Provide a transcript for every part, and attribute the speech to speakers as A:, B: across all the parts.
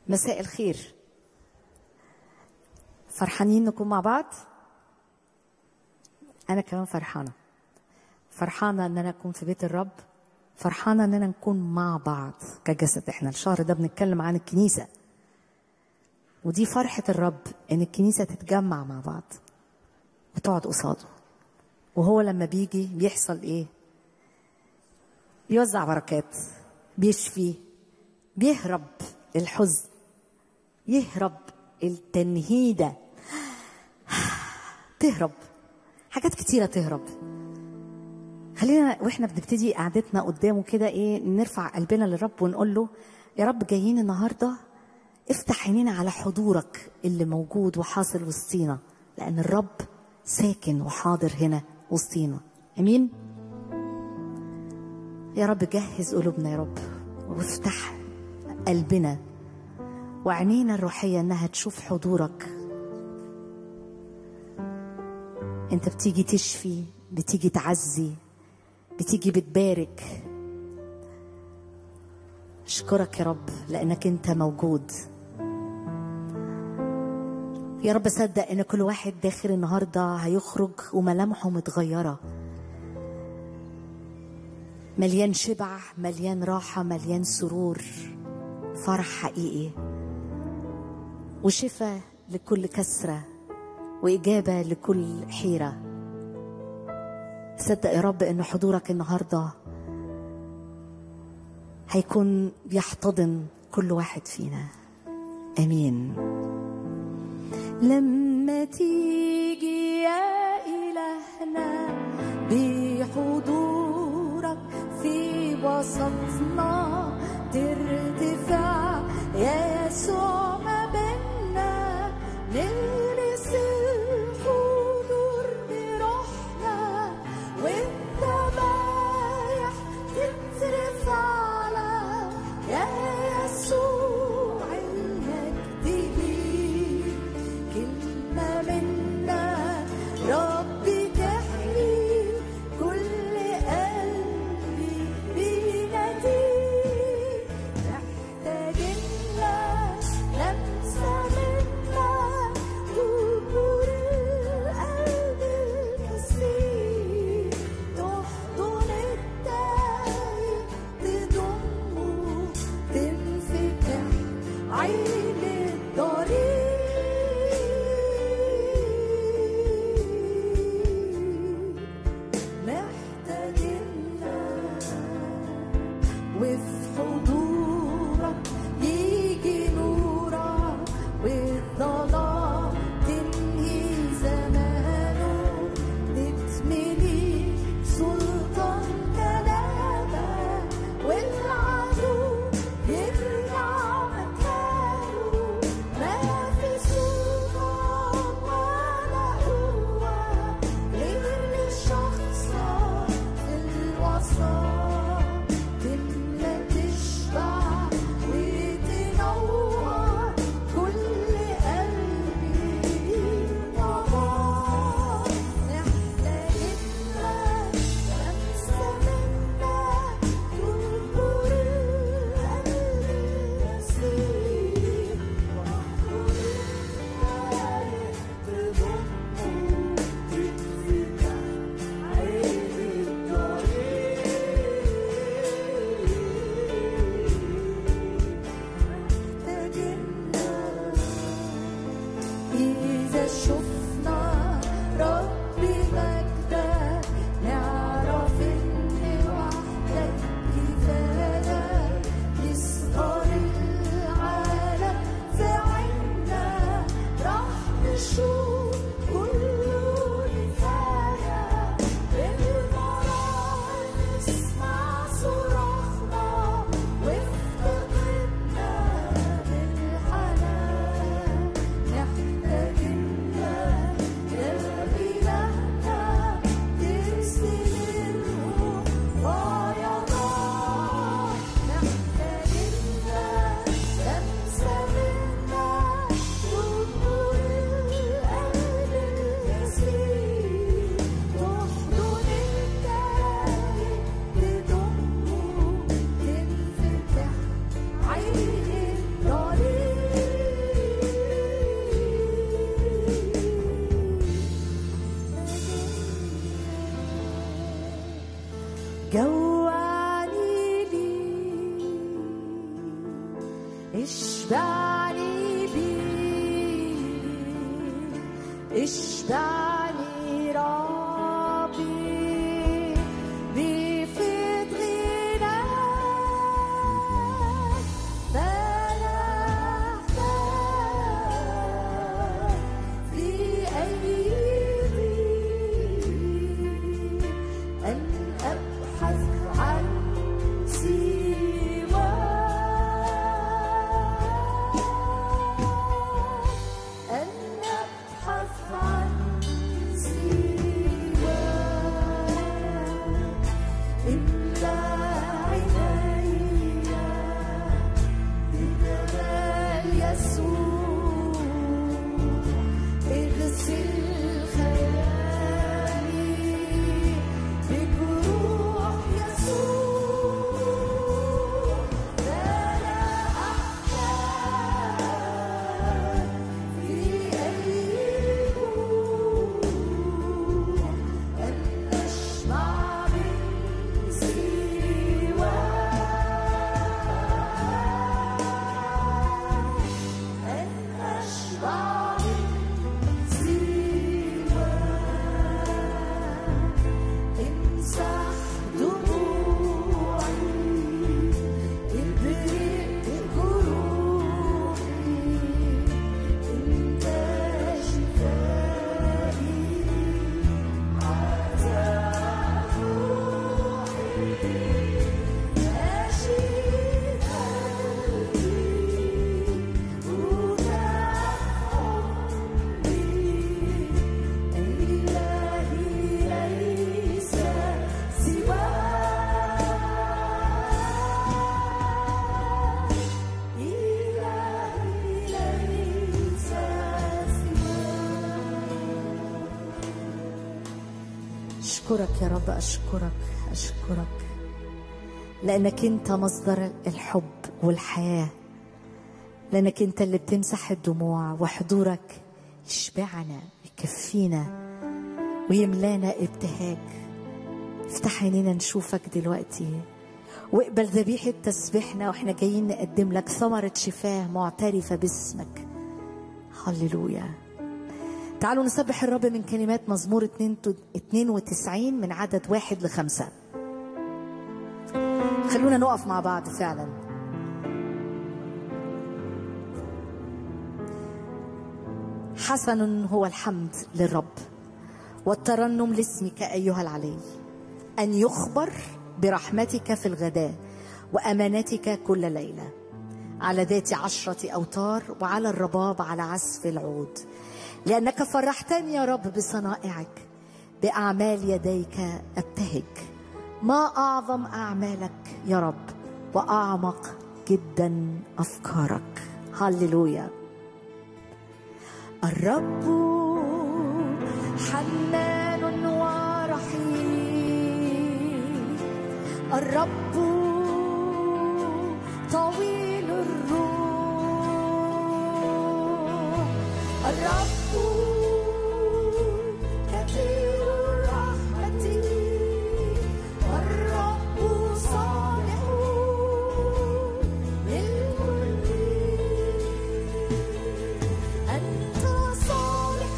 A: مساء الخير فرحانين نكون مع بعض انا كمان فرحانه فرحانه ان انا اكون في بيت الرب فرحانه اننا نكون مع بعض كجسد احنا الشهر ده بنتكلم عن الكنيسه ودي فرحه الرب ان الكنيسه تتجمع مع بعض وتقعد قصاده وهو لما بيجي بيحصل ايه بيوزع بركات بيشفي بيهرب الحزن يهرب التنهيده تهرب حاجات كتيره تهرب خلينا واحنا بنبتدي قعدتنا قدامه كده ايه نرفع قلبنا للرب ونقول له يا رب جايين النهارده افتح عينينا على حضورك اللي موجود وحاصل وسطينا لان الرب ساكن وحاضر هنا وسطينا امين يا رب جهز قلوبنا يا رب وافتح قلبنا وعينينا الروحيه انها تشوف حضورك انت بتيجي تشفي بتيجي تعزي بتيجي بتبارك اشكرك يا رب لانك انت موجود يا رب صدق ان كل واحد داخل النهارده هيخرج وملامحه متغيره مليان شبع مليان راحه مليان سرور فرح حقيقي وشفاء لكل كسره واجابه لكل حيره صدق يا رب ان حضورك النهارده هيكون بيحتضن كل واحد فينا امين لما تيجي يا الهنا بحضورك في وسطنا ترتفع يا يسوع ما بينا نلمس الحضور بروحنا والذبايح تترفع لك يا يسوع المجد ليك كلمة منا ربي تحيي كل قلبي بيناديك محتاجين لك لمسة منا جمهور القلب الكثير تحضن التايه تضمه تنفتح عين الطريق محتاجينك وفي حضورك يجي نورك والظلام تنهي زمانه تتملي سلطان كلامك والعدو يرجع مكانه اشبعني بيك اشبعني ربي بفيض غناك فلا أحتاج في أيدي أن أبحث عن سواك أن أبحث عن سواك إلا عيني بجمال يسوع اغسل خيالي بجروح يسوع فلا أحتاج في أي جروح أن أشبع من سواك أن أشبع من سواك امسح دموعي ابرئ جروحي انت شفائي عذاب روحي ماشي قلبي إلهي ليس سواك إلهي ليس سواك أشكرك يا رب أشكرك أشكرك لأنك أنت مصدر الحب والحياة لأنك أنت اللي بتمسح الدموع وحضورك يشبعنا يكفينا ويملانا ابتهاج افتح عينينا نشوفك دلوقتي واقبل ذبيحة تسبيحنا واحنا جايين نقدم لك ثمرة شفاه معترفة باسمك هللويا تعالوا نسبح الرب من كلمات مزمور 92 من عدد واحد لخمسة خلونا نقف مع بعض فعلا حسن هو الحمد للرب والترنم لاسمك أيها العلي أن يخبر برحمتك في الغداء وأمانتك كل ليلة على ذات عشرة أوتار وعلى الرباب على عزف العود لأنك فرحتني يا رب بصنائعك بأعمال يديك أبتهج ما أعظم أعمالك يا رب وأعمق جدا أفكارك هللويا الرب حنان ورحيم الرب طويل الروح الرب كثير الرحمة والرب صالح للكل أنت صالح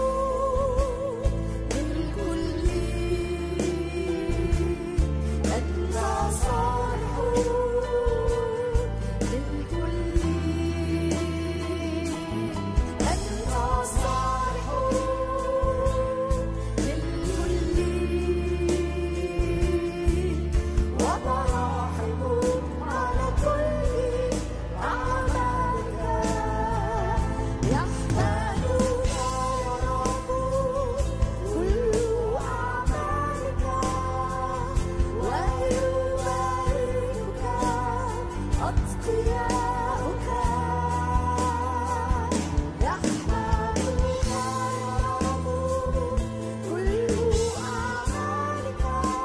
A: للكل أنت صالح للكل أنت صالح للكل ومراحم على كل أعمالك يحمدك يا رب كل أعمالك ويباركك أتقياؤك يحمدك يا رب كل أعمالك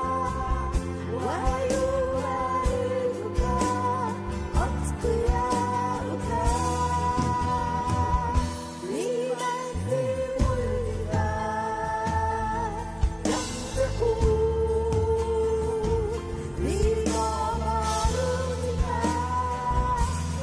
A: ويباركك أتقياؤك لمجد ملكك يفتقون لجبروتك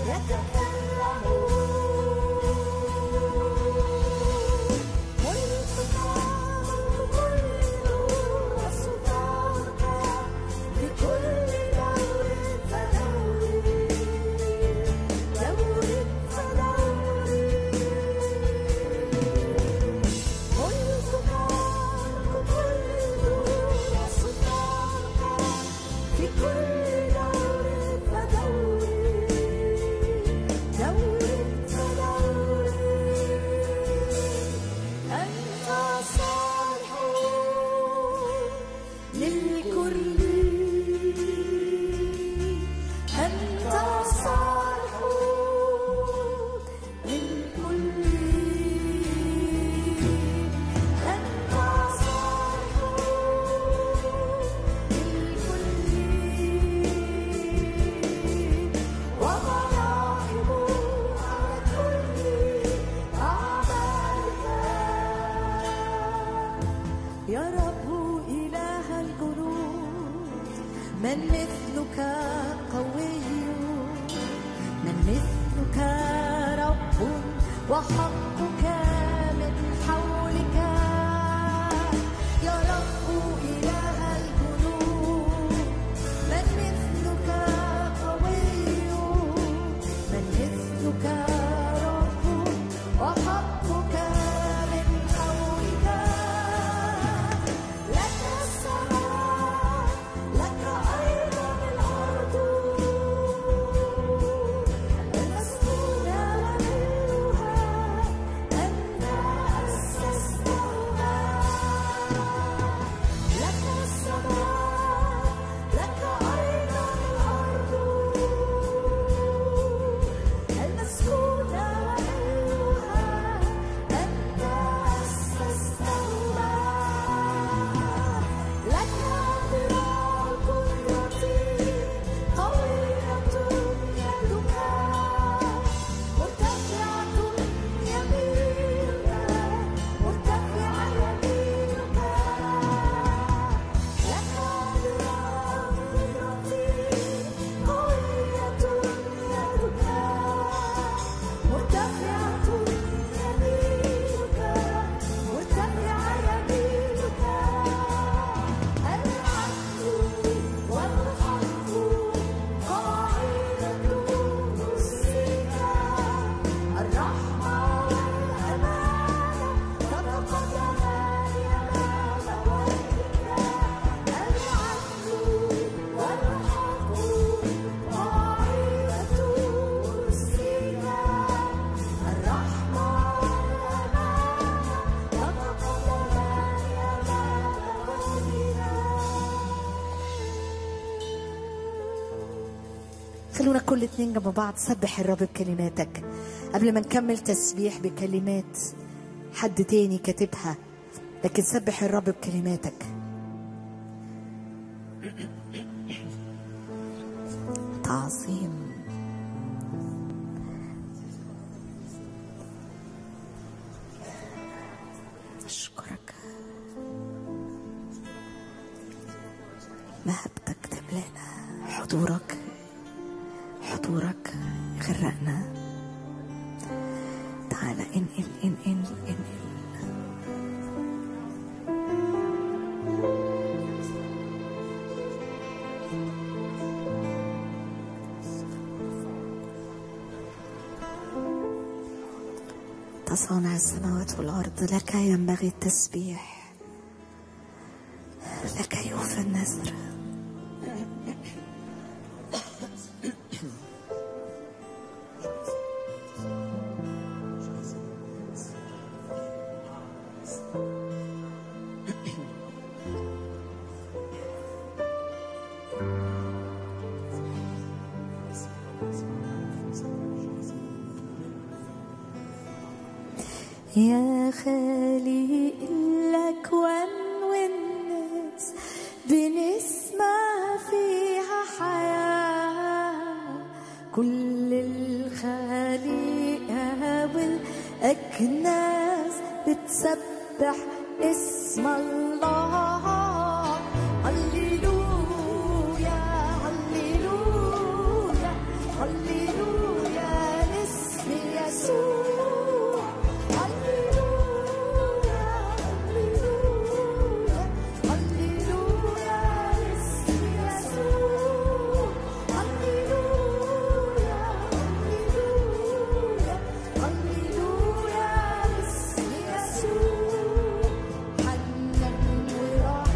A: وحقك من حولك يا رب إله الجنود من مثلك قوي من مثلك رب وحقك من حولك لك السماء لك أيضا الأرض المسكونة وملؤها أنت أسستها لك السماء لك أيضا الأرض المسكونة وملؤها أنت أسستها لك ذراع قدرتي قوية يدك مرتفعة يمينك مرتفعة يمينك لك ذراع قدرتي قوية يدك مرتفعة يمينك مرتفعة يمينك العدل والحق قاعدة نصرك الرحمة والأمانة تتقدمان أمام وجهك العدل والحق قاعدة نصرك الرحمة والأمانة تتقدمان أمام وجهك خلونا كل اتنين جنب بعض سبح الرب بكلماتك قبل ما نكمل تسبيح بكلمات حد تاني كاتبها لكن سبح الرب بكلماتك تعظيم أشكرك مهبتك تملانا حضورك حضورك يغرقنا تعالى انقل انقل انقل تصانع السماوات والأرض لك ينبغي التسبيح لك يوفى النذر يا خالق الأكوان والناس بنسمع فيها حياة كل الخليقة والأكناس بتسبح اسم الله هللويا هللويا هللويا لاسم يسوع هللويا هللويا هللويا لاسم يسوع هللويا هللويا هللويا لاسم يسوع حنان ورحيم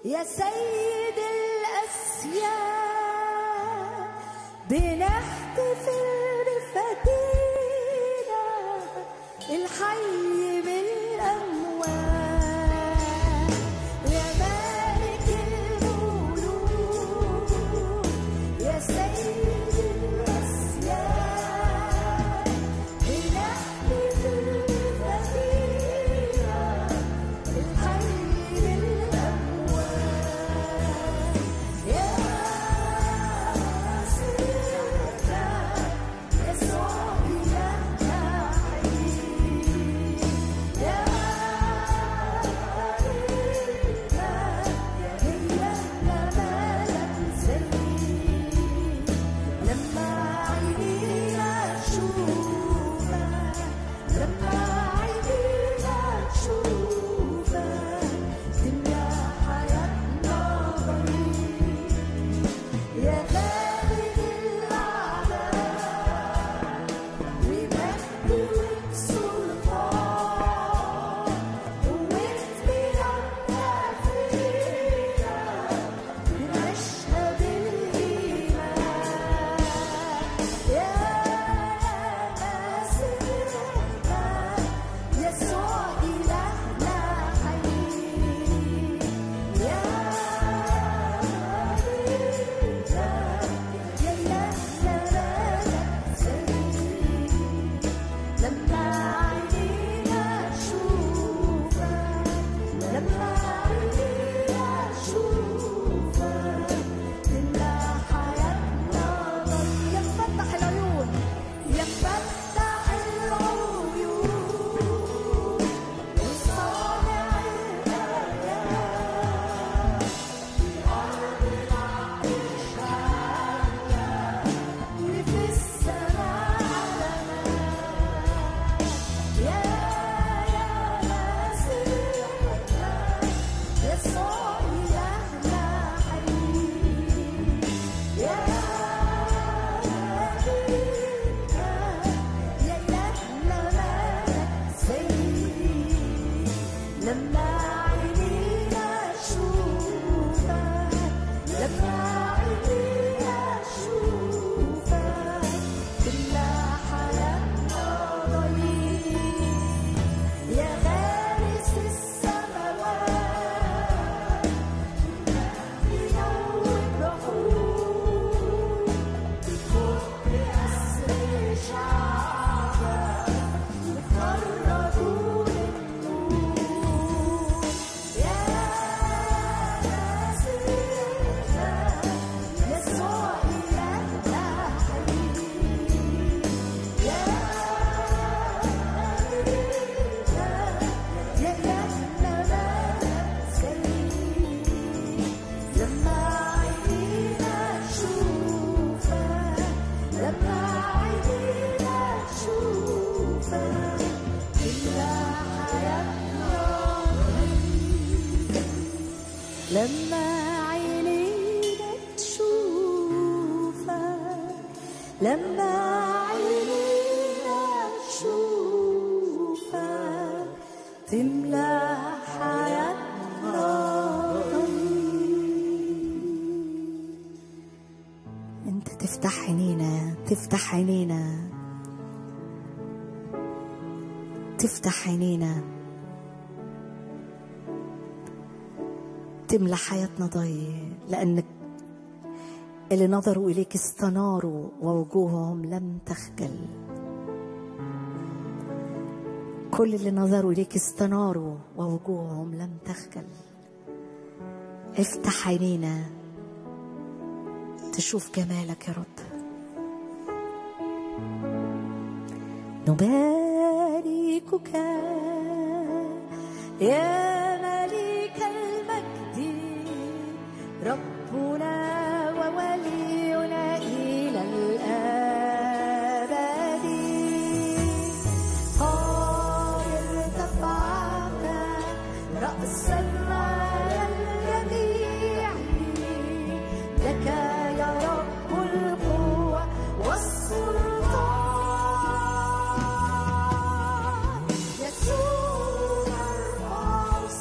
A: يا سيد الأسياد بنحتفل بفدينا الحي بالأموات يا مالك الملوك يا سيد الأسياد بنحتفل بفدينا الحي بالأموات يا سيدنا يسوع إلهنا حي يا إلهنا إلهنا مالك زي لما عينينا تشوفك لما عينينا تشوفك تملى حياتنا ضيق يا خالق الأعلام بمجد وبسلطان واتبعنا فينا بنعيشها بالإيمان يا مسيحنا يسوع إلهنا حي يا إلهنا يا إلهنا مالك زي لما عينينا تشوفك لما عينينا تشوفك تملى حياتنا ضي يا مفتح العيون يا مفتح العيون وصانع الآيات في أرضنا إشعاعنا وفي السماء علامات يا يا مسيحنا يسوع إلهنا حي يا إلهنا يا إلهنا مالك زي لما عينينا تشوفك لما عينينا تشوفك تملى حياتنا ضيق يا غارس السماوات ينور بحور بفوق أسر شعبك وتخرجوا للنور يا مسيحنا يسوع إلهنا حي يا إلهنا يا إلهنا مالك زي لما عينينا تشوفك لما عينينا تشوفك تملى حياتنا ضيق لما عينينا تشوفك لما عينينا تشوفك تملى حياتنا انت تفتح عينينا تفتح عينينا تفتح عينينا تملى حياتنا ضي لأنك اللي نظروا إليك استناروا ووجوههم لم تخجل كل اللي نظروا إليك استناروا ووجوههم لم تخجل افتح عينينا تشوف جمالك يا رب نباركك يا ملك المجد ربنا وولينا إلى الأبد قد ارتفعت رأسا على الجميع لك يا رب القوة والسلطان يسوع ارفع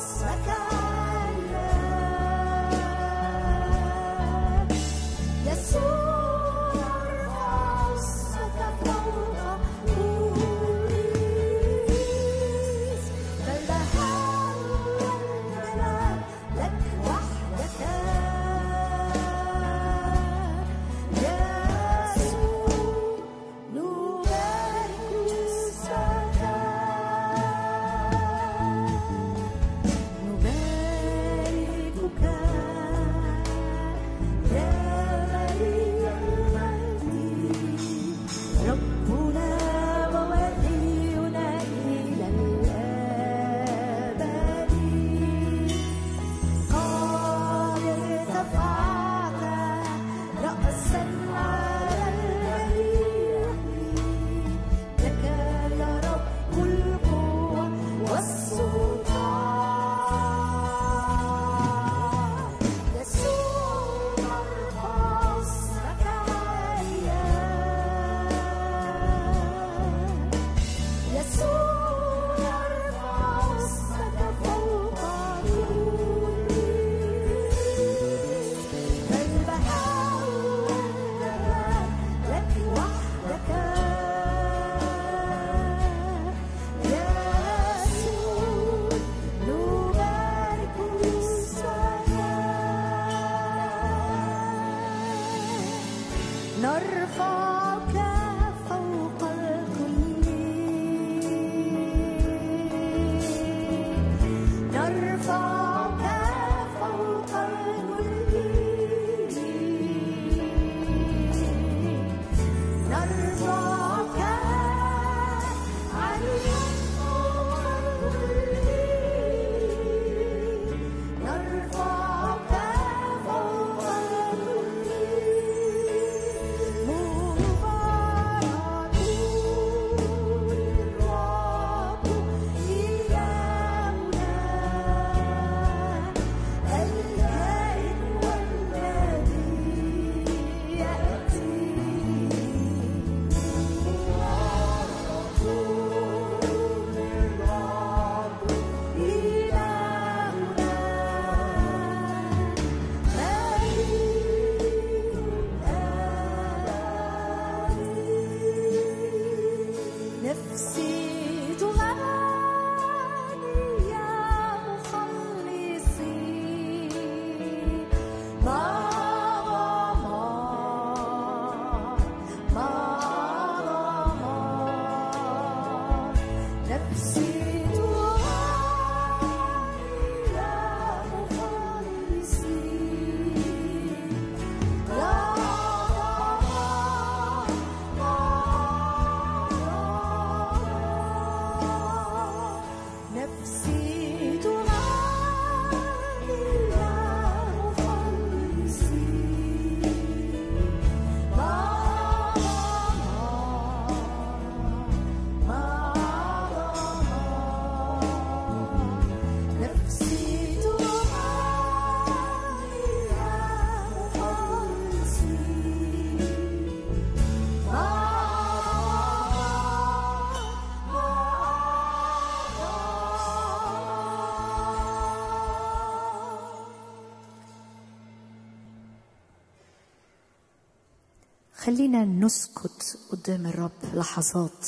A: خلينا نسكت قدام الرب لحظات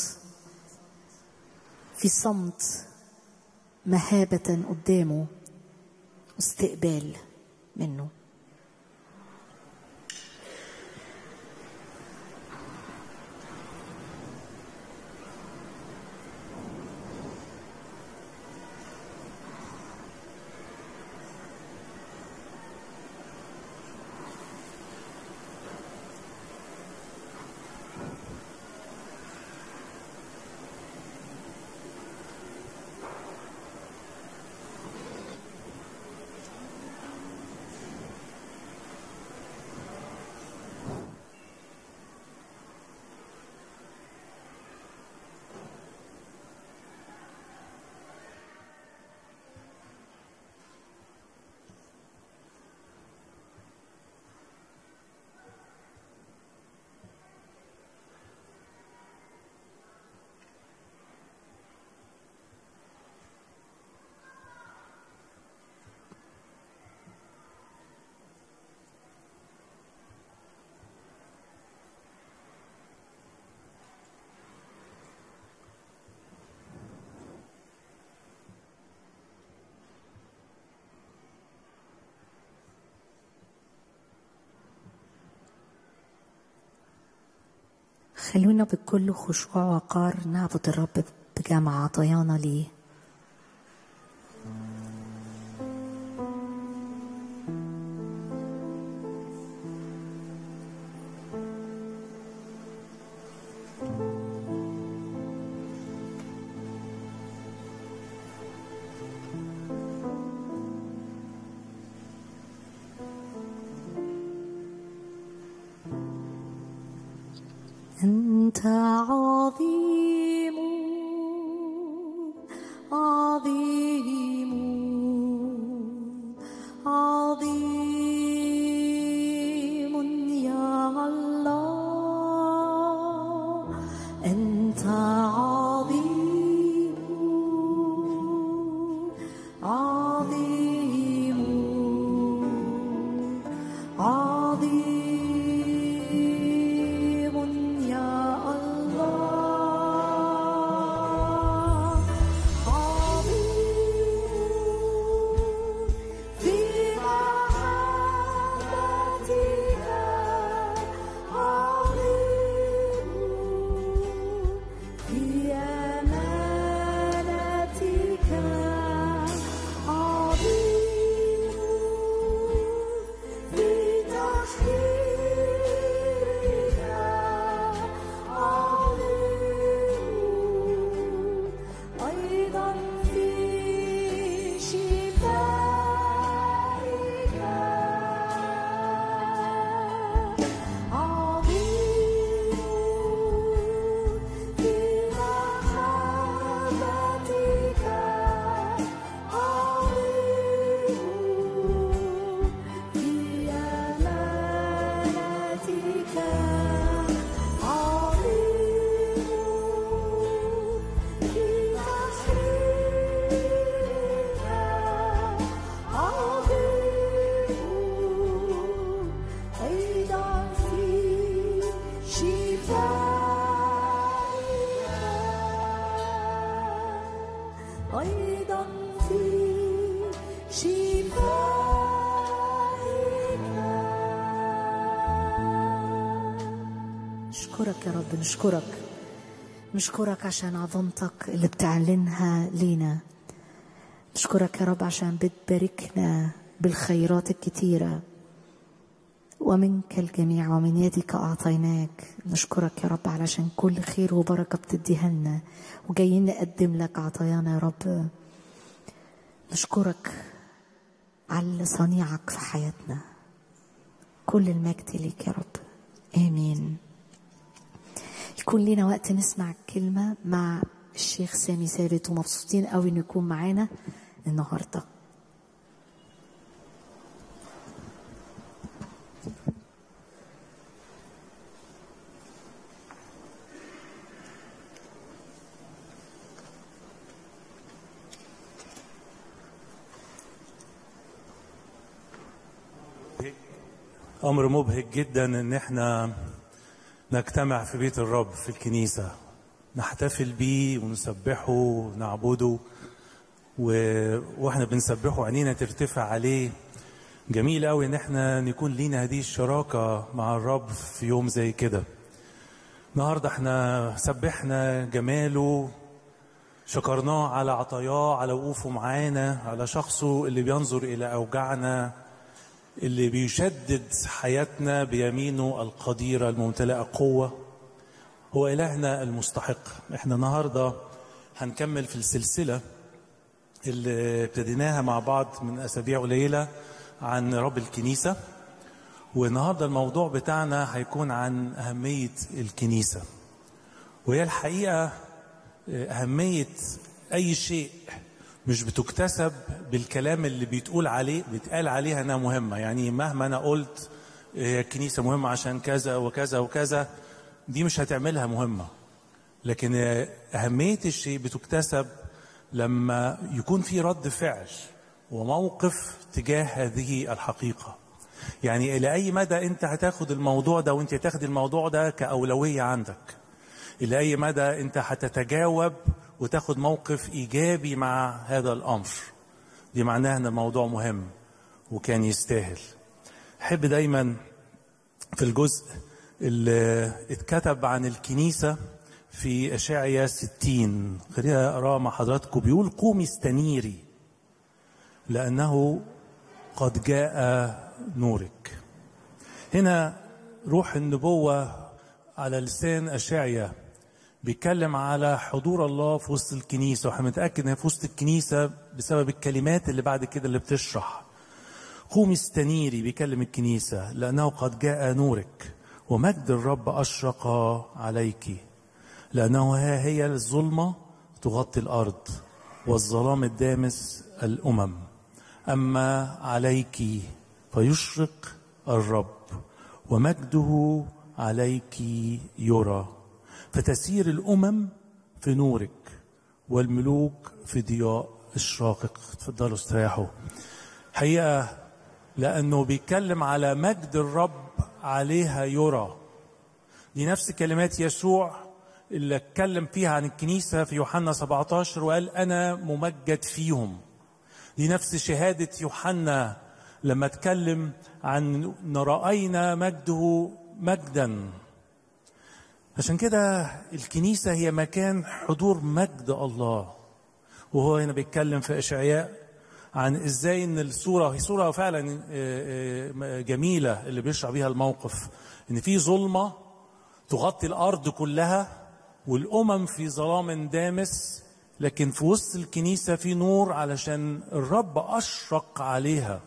A: في صمت مهابة قدامه واستقبال منه خلونا بكل خشوع وقار نعبد الرب بجمع عطايانا ليه أنت عظيم عظيم عظيم يا الله أنت عظيم عظيم عظيم يا الله عظيم في محبتك عظيم في أمانتك عظيم في تحريرك عظيم أيضا في شفائك عظيم في محبتك عظيم في أمانتك عظيم في تحريرك عظيم أيضا في شفائك أيضا في شفائك نشكرك يا رب نشكرك نشكرك عشان عظمتك اللي بتعلنها لينا نشكرك يا رب عشان بتباركنا بالخيرات الكتيرة ومنك الجميع ومن يدك أعطيناك نشكرك يا رب علشان كل خير وبركة بتديها لنا وجايين نقدم لك عطايانا يا رب نشكرك على صنيعك في حياتنا كل المجد ليك يا رب آمين يكون لنا وقت نسمع الكلمة مع الشيخ سامي ثابت ومبسوطين قوي انه يكون معانا النهارده
B: امر مبهج جدا ان احنا نجتمع في بيت الرب في الكنيسة نحتفل بيه ونسبحه ونعبده و... واحنا بنسبحه عينينا ترتفع عليه جميل قوي ان احنا نكون لينا هذه الشراكة مع الرب في يوم زي كده النهارده احنا سبحنا جماله شكرناه على عطاياه على وقوفه معانا على شخصه اللي بينظر الى اوجاعنا اللي بيشدد حياتنا بيمينه القديرة الممتلئة قوة هو إلهنا المستحق احنا النهاردة هنكمل في السلسلة اللي ابتديناها مع بعض من أسابيع قليلة عن رب الكنيسة والنهاردة الموضوع بتاعنا هيكون عن أهمية الكنيسة وهي الحقيقة أهمية أي شيء مش بتكتسب بالكلام اللي بيتقول عليه بيتقال عليها انها مهمه يعني مهما انا قلت هي الكنيسه مهمه عشان كذا وكذا وكذا دي مش هتعملها مهمه لكن اهميه الشيء بتكتسب لما يكون في رد فعل وموقف تجاه هذه الحقيقه يعني الى اي مدى انت هتاخد الموضوع ده وانت هتاخد الموضوع ده كاولويه عندك الى اي مدى انت هتتجاوب وتاخد موقف ايجابي مع هذا الامر دي معناها ان الموضوع مهم وكان يستاهل احب دايما في الجزء اللي اتكتب عن الكنيسة في أشعيا 60 خلينا أقرأ مع حضراتكم بيقول قومي استنيري لأنه قد جاء نورك هنا روح النبوة على لسان أشعيا بيتكلم على حضور الله في وسط الكنيسة واحنا متأكد انها في وسط الكنيسة بسبب الكلمات اللي بعد كده اللي بتشرح قومي استنيري بيكلم الكنيسة لأنه قد جاء نورك ومجد الرب أشرق عليك لأنه ها هي الظلمة تغطي الأرض والظلام الدامس الأمم أما عليك فيشرق الرب ومجده عليك يرى فتسير الأمم في نورك والملوك في ضياء الشاقق تفضلوا استريحوا حقيقة لأنه بيتكلم على مجد الرب عليها يرى دي نفس كلمات يسوع اللي اتكلم فيها عن الكنيسة في يوحنا 17 وقال أنا ممجد فيهم دي نفس شهادة يوحنا لما اتكلم عن رأينا مجده مجدا عشان كده الكنيسة هي مكان حضور مجد الله وهو هنا بيتكلم في إشعياء عن ازاي ان الصورة هي صورة فعلا جميلة اللي بيشرح بيها الموقف ان في ظلمة تغطي الارض كلها والامم في ظلام دامس لكن في وسط الكنيسة في نور علشان الرب اشرق عليها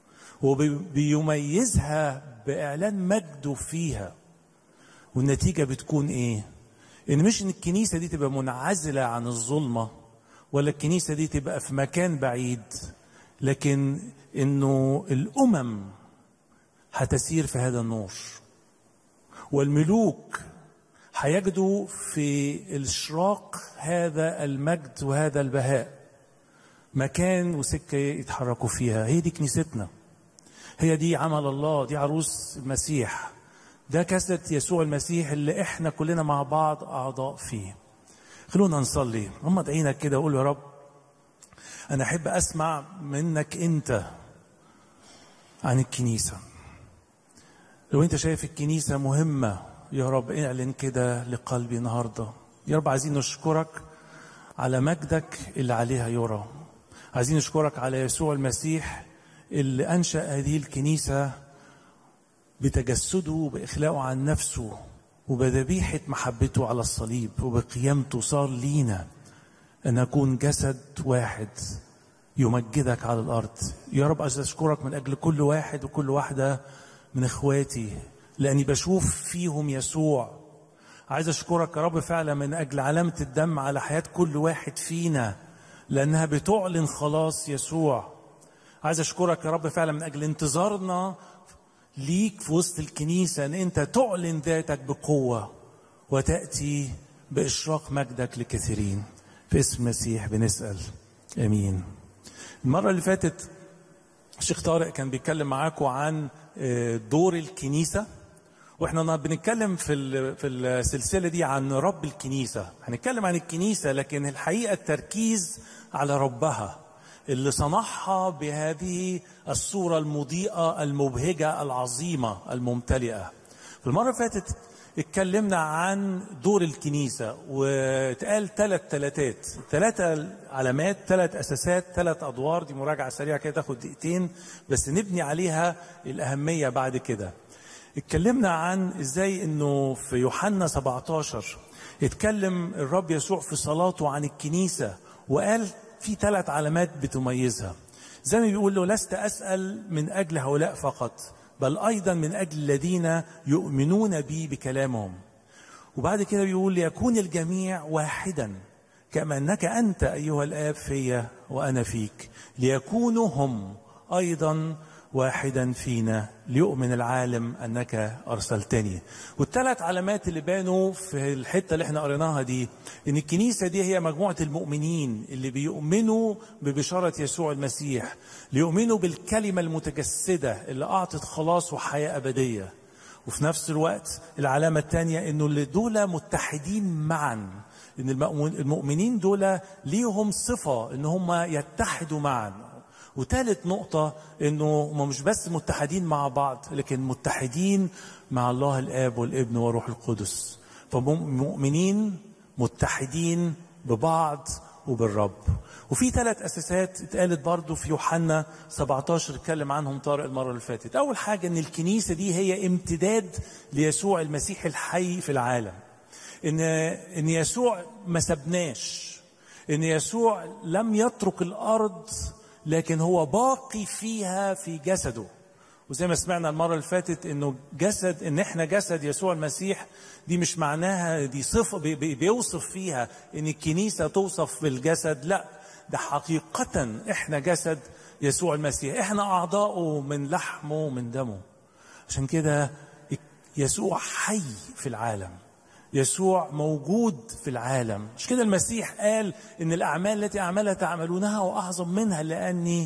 B: وبيميزها باعلان مجده فيها والنتيجة بتكون ايه ان مش ان الكنيسة دي تبقى منعزلة عن الظلمة ولا الكنيسة دي تبقى في مكان بعيد لكن انه الامم هتسير في هذا النور والملوك هيجدوا في الاشراق هذا المجد وهذا البهاء مكان وسكه يتحركوا فيها هي دي كنيستنا هي دي عمل الله دي عروس المسيح ده كسرة يسوع المسيح اللي احنا كلنا مع بعض اعضاء فيه خلونا نصلي غمض عينك كده وقول يا رب انا احب اسمع منك انت عن الكنيسه لو انت شايف الكنيسه مهمه يا رب اعلن كده لقلبي النهارده يا رب عايزين نشكرك على مجدك اللي عليها يرى عايزين نشكرك على يسوع المسيح اللي انشا هذه الكنيسه بتجسده وباخلاقه عن نفسه وبذبيحه محبته على الصليب وبقيامته صار لينا أن نكون جسد واحد يمجدك على الأرض يا رب عايز أشكرك من أجل كل واحد وكل واحدة من إخواتي لأني بشوف فيهم يسوع عايز أشكرك يا رب فعلا من أجل علامة الدم على حياة كل واحد فينا لأنها بتعلن خلاص يسوع عايز أشكرك يا رب فعلا من أجل انتظارنا ليك في وسط الكنيسة أن أنت تعلن ذاتك بقوة وتأتي بإشراق مجدك لكثيرين في اسم المسيح بنسأل امين المرة اللي فاتت الشيخ طارق كان بيتكلم معاكم عن دور الكنيسة واحنا بنتكلم في ال- في السلسله دي عن رب الكنيسه هنتكلم عن الكنيسه لكن الحقيقه التركيز على ربها اللي صنعها بهذه الصوره المضيئه المبهجه العظيمه الممتلئه في المره اللي فاتت اتكلمنا عن دور الكنيسه واتقال ثلاث ثلاثات ثلاثه علامات ثلاث اساسات ثلاث ادوار دي مراجعه سريعه كده تاخد دقيقتين بس نبني عليها الاهميه بعد كده اتكلمنا عن ازاي انه في يوحنا 17 اتكلم الرب يسوع في صلاته عن الكنيسه وقال في ثلاث علامات بتميزها زي ما بيقول له لست اسال من اجل هؤلاء فقط بل ايضا من اجل الذين يؤمنون بي بكلامهم وبعد كده بيقول ليكون الجميع واحدا كما انك انت ايها الاب فيا وانا فيك ليكونوا هم ايضا واحدا فينا ليؤمن العالم انك ارسلتني والثلاث علامات اللي بانوا في الحته اللي احنا قريناها دي ان الكنيسه دي هي مجموعه المؤمنين اللي بيؤمنوا ببشاره يسوع المسيح ليؤمنوا بالكلمه المتجسده اللي اعطت خلاص وحياه ابديه وفي نفس الوقت العلامة الثانية انه اللي دول متحدين معا ان المؤمن- المؤمنين دول ليهم صفة ان هم يتحدوا معا وثالث نقطة انه هم مش بس متحدين مع بعض لكن متحدين مع الله الاب والابن والروح القدس فمؤمنين متحدين ببعض وبالرب وفي ثلاث اساسات اتقالت برضو في يوحنا 17 اتكلم عنهم طارق المره اللي فاتت اول حاجه ان الكنيسه دي هي امتداد ليسوع المسيح الحي في العالم ان ان يسوع ما سبناش ان يسوع لم يترك الارض لكن هو باقي فيها في جسده وزي ما سمعنا المره اللي فاتت انه جسد ان احنا جسد يسوع المسيح دي مش معناها دي صفه بي- بي- بيوصف فيها ان الكنيسه توصف بالجسد لا ده حقيقه احنا جسد يسوع المسيح احنا اعضاؤه من لحمه ومن دمه عشان كده يسوع حي في العالم يسوع موجود في العالم مش كده المسيح قال ان الاعمال التي اعملها تعملونها واعظم منها لاني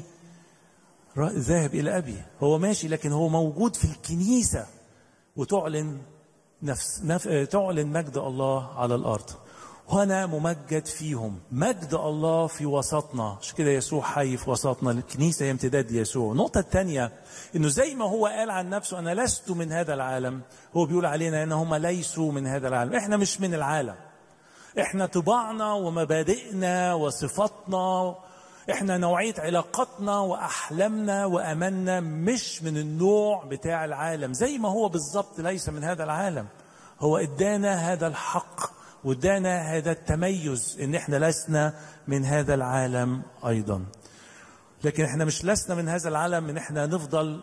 B: را- ذاهب الى ابي هو ماشي لكن هو موجود في الكنيسه وتعلن نفس نف... تعلن مجد الله على الارض وانا ممجد فيهم مجد الله في وسطنا عشان كده يسوع حي في وسطنا الكنيسه هي امتداد يسوع النقطه الثانيه انه زي ما هو قال عن نفسه انا لست من هذا العالم هو بيقول علينا ان هم ليسوا من هذا العالم احنا مش من العالم احنا طباعنا ومبادئنا وصفاتنا احنا نوعية علاقاتنا واحلامنا واملنا مش من النوع بتاع العالم زي ما هو بالظبط ليس من هذا العالم هو ادانا هذا الحق وادانا هذا التميز ان احنا لسنا من هذا العالم ايضا لكن احنا مش لسنا من هذا العالم ان احنا نفضل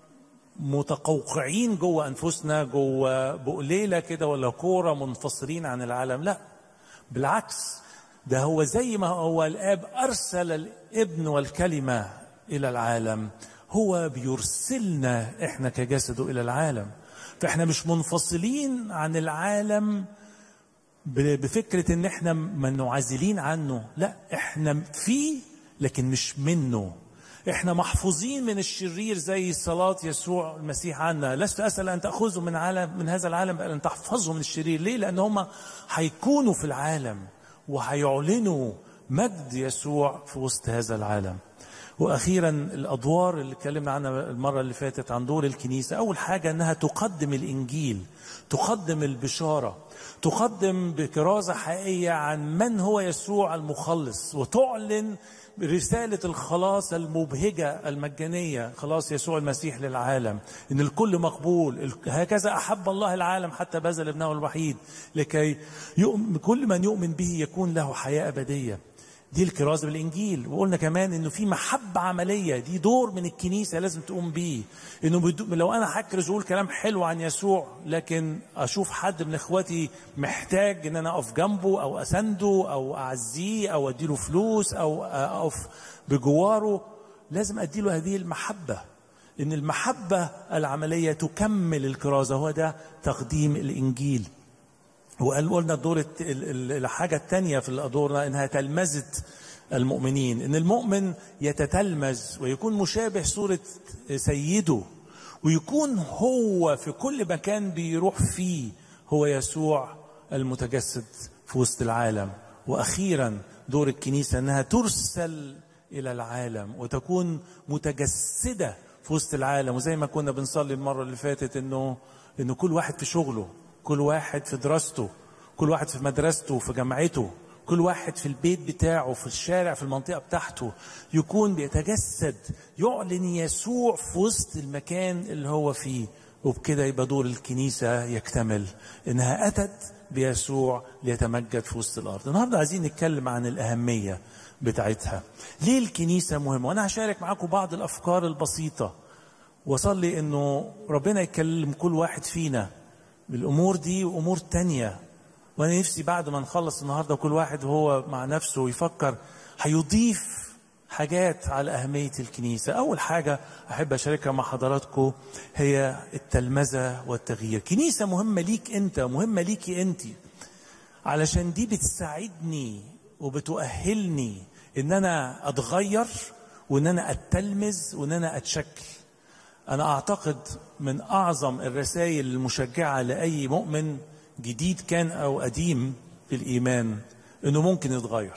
B: متقوقعين جوه انفسنا جوه بقليله كده ولا كوره منفصلين عن العالم لا بالعكس ده هو زي ما هو الاب ارسل الابن والكلمه الى العالم هو بيرسلنا احنا كجسده الى العالم فاحنا مش منفصلين عن العالم ب- بفكره ان احنا منعزلين عنه لا احنا فيه لكن مش منه احنا محفوظين من الشرير زي صلاة يسوع المسيح عنا لست أسأل أن تأخذوا من عالم من هذا العالم بل أن تحفظوا من الشرير ليه لأن هم هيكونوا في العالم وهيعلنوا مجد يسوع في وسط هذا العالم واخيرا الادوار اللي اتكلمنا عنها المره اللي فاتت عن دور الكنيسه اول حاجه انها تقدم الانجيل تقدم البشاره تقدم بكرازه حقيقيه عن من هو يسوع المخلص وتعلن رسالة الخلاص المبهجة المجانية خلاص يسوع المسيح للعالم إن الكل مقبول هكذا أحب الله العالم حتى بذل ابنه الوحيد لكي يؤمن كل من يؤمن به يكون له حياة أبدية دي الكرازة بالإنجيل وقلنا كمان إنه في محبة عملية دي دور من الكنيسة لازم تقوم بيه إنه بدو لو أنا هكرز وأقول كلام حلو عن يسوع لكن أشوف حد من إخواتي محتاج إن أنا أقف جنبه أو أسنده أو أعزيه أو أديله فلوس أو أقف بجواره لازم أديله هذه المحبة إن المحبة العملية تكمل الكرازة هو ده تقديم الإنجيل وقال قلنا الدور الت- ال- ال- الحاجة الثانية في الأدورة إنها تلمذة المؤمنين إن المؤمن يتتلمذ ويكون مشابه صورة سيده ويكون هو في كل مكان بيروح فيه هو يسوع المتجسد في وسط العالم واخيرا دور الكنيسه انها ترسل الى العالم وتكون متجسده في وسط العالم وزي ما كنا بنصلي المره اللي فاتت انه انه كل واحد في شغله كل واحد في دراسته كل واحد في مدرسته في جامعته كل واحد في البيت بتاعه في الشارع في المنطقة بتاعته يكون بيتجسد يعلن يسوع في وسط المكان اللي هو فيه وبكده يبقى دور الكنيسة يكتمل إنها أتت بيسوع ليتمجد في وسط الأرض النهاردة عايزين نتكلم عن الأهمية بتاعتها ليه الكنيسة مهمة وأنا هشارك معاكم بعض الأفكار البسيطة وصلي إنه ربنا يكلم كل واحد فينا بالأمور دي وأمور تانية وانا نفسي بعد ما نخلص النهارده كل واحد وهو مع نفسه يفكر هيضيف حاجات على أهمية الكنيسة أول حاجة أحب أشاركها مع حضراتكم هي التلمذة والتغيير كنيسة مهمة ليك أنت مهمة ليكي أنت علشان دي بتساعدني وبتؤهلني إن أنا أتغير وإن أنا أتلمذ وإن أنا أتشكل أنا أعتقد من أعظم الرسائل المشجعة لأي مؤمن جديد كان او قديم في الايمان انه ممكن يتغير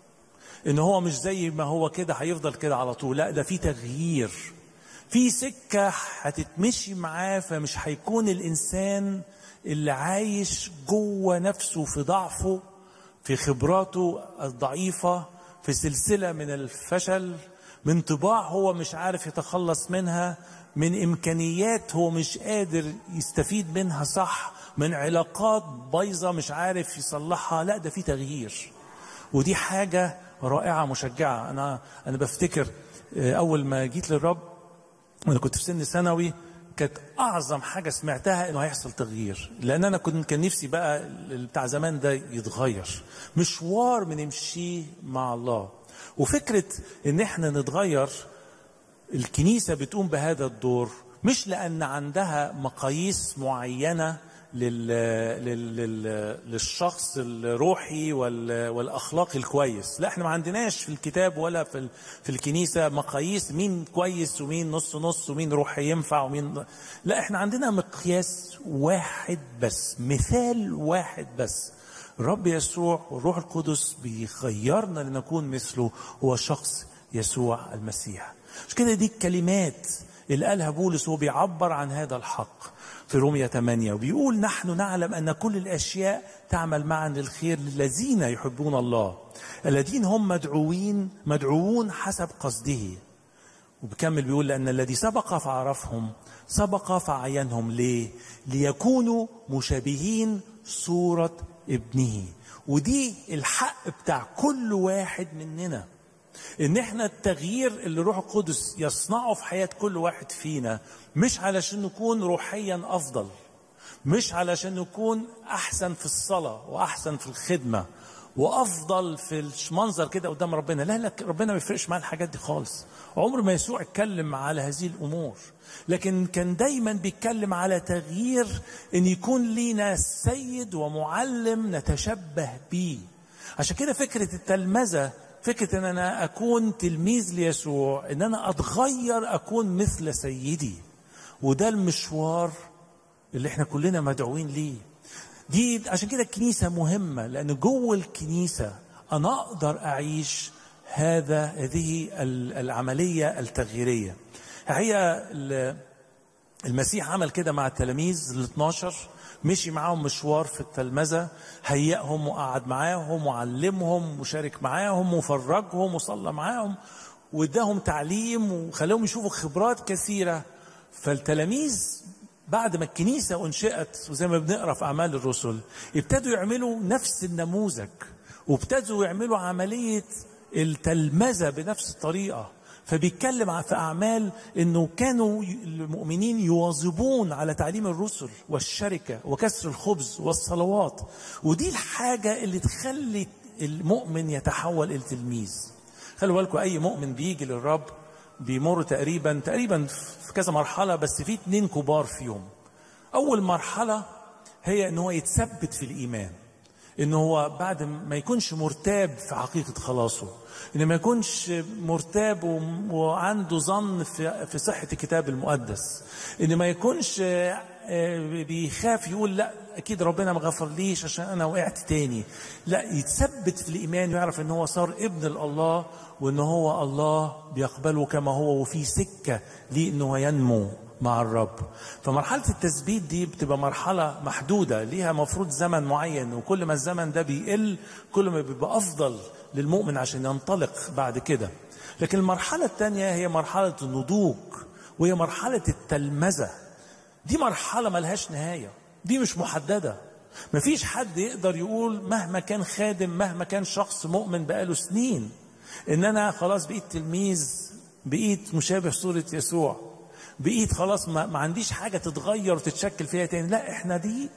B: ان هو مش زي ما هو كده هيفضل كده على طول لا ده في تغيير في سكه هتتمشي معاه فمش هيكون الانسان اللي عايش جوه نفسه في ضعفه في خبراته الضعيفه في سلسله من الفشل من طباع هو مش عارف يتخلص منها من امكانيات هو مش قادر يستفيد منها صح من علاقات بايظه مش عارف يصلحها لا ده في تغيير ودي حاجه رائعه مشجعه انا انا بفتكر اول ما جيت للرب وانا كنت في سن ثانوي كانت اعظم حاجه سمعتها انه هيحصل تغيير لان انا كنت كان نفسي بقى بتاع زمان ده يتغير مشوار بنمشيه مع الله وفكره ان احنا نتغير الكنيسه بتقوم بهذا الدور مش لان عندها مقاييس معينه لل... لل... لل... للشخص الروحي وال... والاخلاقي الكويس لا احنا ما عندناش في الكتاب ولا في ال... في الكنيسه مقاييس مين كويس ومين نص نص ومين روحي ينفع ومين لا احنا عندنا مقياس واحد بس مثال واحد بس الرب يسوع والروح القدس بيغيرنا لنكون مثله هو شخص يسوع المسيح مش كده دي الكلمات اللي قالها بولس وهو بيعبر عن هذا الحق في رومية 8 وبيقول نحن نعلم أن كل الأشياء تعمل معا للخير للذين يحبون الله الذين هم مدعوين مدعوون حسب قصده وبكمل بيقول لأن الذي سبق فعرفهم سبق فعينهم ليه ليكونوا مشابهين صورة ابنه ودي الحق بتاع كل واحد مننا ان احنا التغيير اللي روح القدس يصنعه في حياه كل واحد فينا مش علشان نكون روحيا افضل مش علشان نكون احسن في الصلاه واحسن في الخدمه وافضل في المنظر كده قدام ربنا لا لا ربنا ما يفرقش معاه الحاجات دي خالص عمر ما يسوع اتكلم على هذه الامور لكن كان دايما بيتكلم على تغيير ان يكون لينا سيد ومعلم نتشبه بيه عشان كده فكره التلمذه فكرة ان انا اكون تلميذ ليسوع ان انا اتغير اكون مثل سيدي وده المشوار اللي احنا كلنا مدعوين ليه دي عشان كده الكنيسة مهمة لان جوه الكنيسة انا اقدر اعيش هذا هذه العملية التغييرية هي المسيح عمل كده مع التلاميذ ال 12 مشي معاهم مشوار في التلمذة هيئهم وقعد معاهم وعلمهم وشارك معاهم وفرجهم وصلى معاهم واداهم تعليم وخلاهم يشوفوا خبرات كثيرة فالتلاميذ بعد ما الكنيسة أنشئت وزي ما بنقرأ في أعمال الرسل ابتدوا يعملوا نفس النموذج وابتدوا يعملوا عملية التلمذة بنفس الطريقة فبيتكلم في أعمال أنه كانوا المؤمنين يواظبون على تعليم الرسل والشركة وكسر الخبز والصلوات ودي الحاجة اللي تخلي المؤمن يتحول إلى تلميذ خلوا بالكم أي مؤمن بيجي للرب بيمر تقريبا تقريبا في كذا مرحلة بس في اتنين كبار فيهم أول مرحلة هي أن هو يتثبت في الإيمان ان هو بعد ما يكونش مرتاب في حقيقه خلاصه ان ما يكونش مرتاب و- وعنده ظن في في صحه الكتاب المقدس ان ما يكونش آه، آه، بيخاف يقول لا اكيد ربنا ما غفرليش عشان انا وقعت تاني لا يتثبت في الايمان ويعرف ان هو صار ابن الله وان هو الله بيقبله كما هو وفي سكه ليه انه ينمو مع الرب فمرحلة التثبيت دي بتبقى مرحلة محدودة ليها مفروض زمن معين وكل ما الزمن ده بيقل كل ما بيبقى أفضل للمؤمن عشان ينطلق بعد كده لكن المرحلة الثانية هي مرحلة النضوج وهي مرحلة التلمذة دي مرحلة ملهاش نهاية دي مش محددة مفيش حد يقدر يقول مهما كان خادم مهما كان شخص مؤمن بقاله سنين ان انا خلاص بقيت تلميذ بقيت مشابه صورة يسوع بقيت خلاص ما, ما عنديش حاجة تتغير وتتشكل فيها تاني لا احنا دي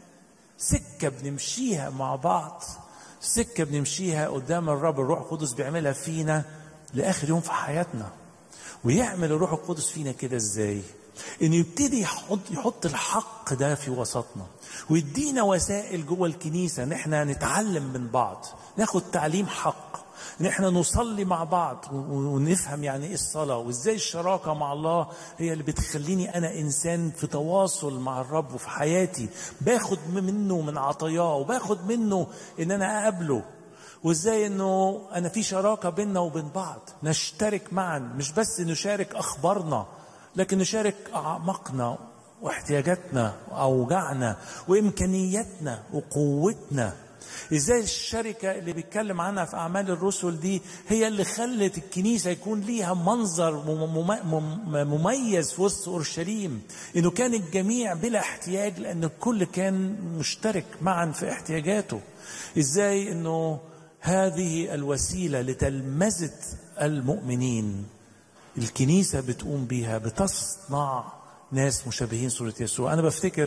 B: سكة بنمشيها مع بعض سكة بنمشيها قدام الرب الروح القدس بيعملها فينا لآخر يوم في حياتنا ويعمل الروح القدس فينا كده ازاي انه يبتدي يحط يحط الحق ده في وسطنا ويدينا وسائل جوه الكنيسه ان احنا نتعلم من بعض ناخد تعليم حق ان احنا نصلي مع بعض و- ونفهم يعني ايه الصلاه وازاي الشراكه مع الله هي اللي بتخليني انا انسان في تواصل مع الرب وفي حياتي باخد منه من عطاياه وباخد منه ان انا اقابله وازاي انه انا في شراكه بيننا وبين بعض نشترك معا مش بس نشارك اخبارنا لكن نشارك اعماقنا واحتياجاتنا واوجاعنا وامكانياتنا وقوتنا ازاي الشركه اللي بيتكلم عنها في اعمال الرسل دي هي اللي خلت الكنيسه يكون ليها منظر مم- مم- مم- مميز في وسط اورشليم انه كان الجميع بلا احتياج لان الكل كان مشترك معا في احتياجاته ازاي انه هذه الوسيله لتلمذه المؤمنين الكنيسه بتقوم بيها بتصنع ناس مشابهين صوره يسوع انا بفتكر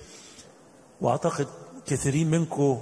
B: واعتقد كثيرين منكم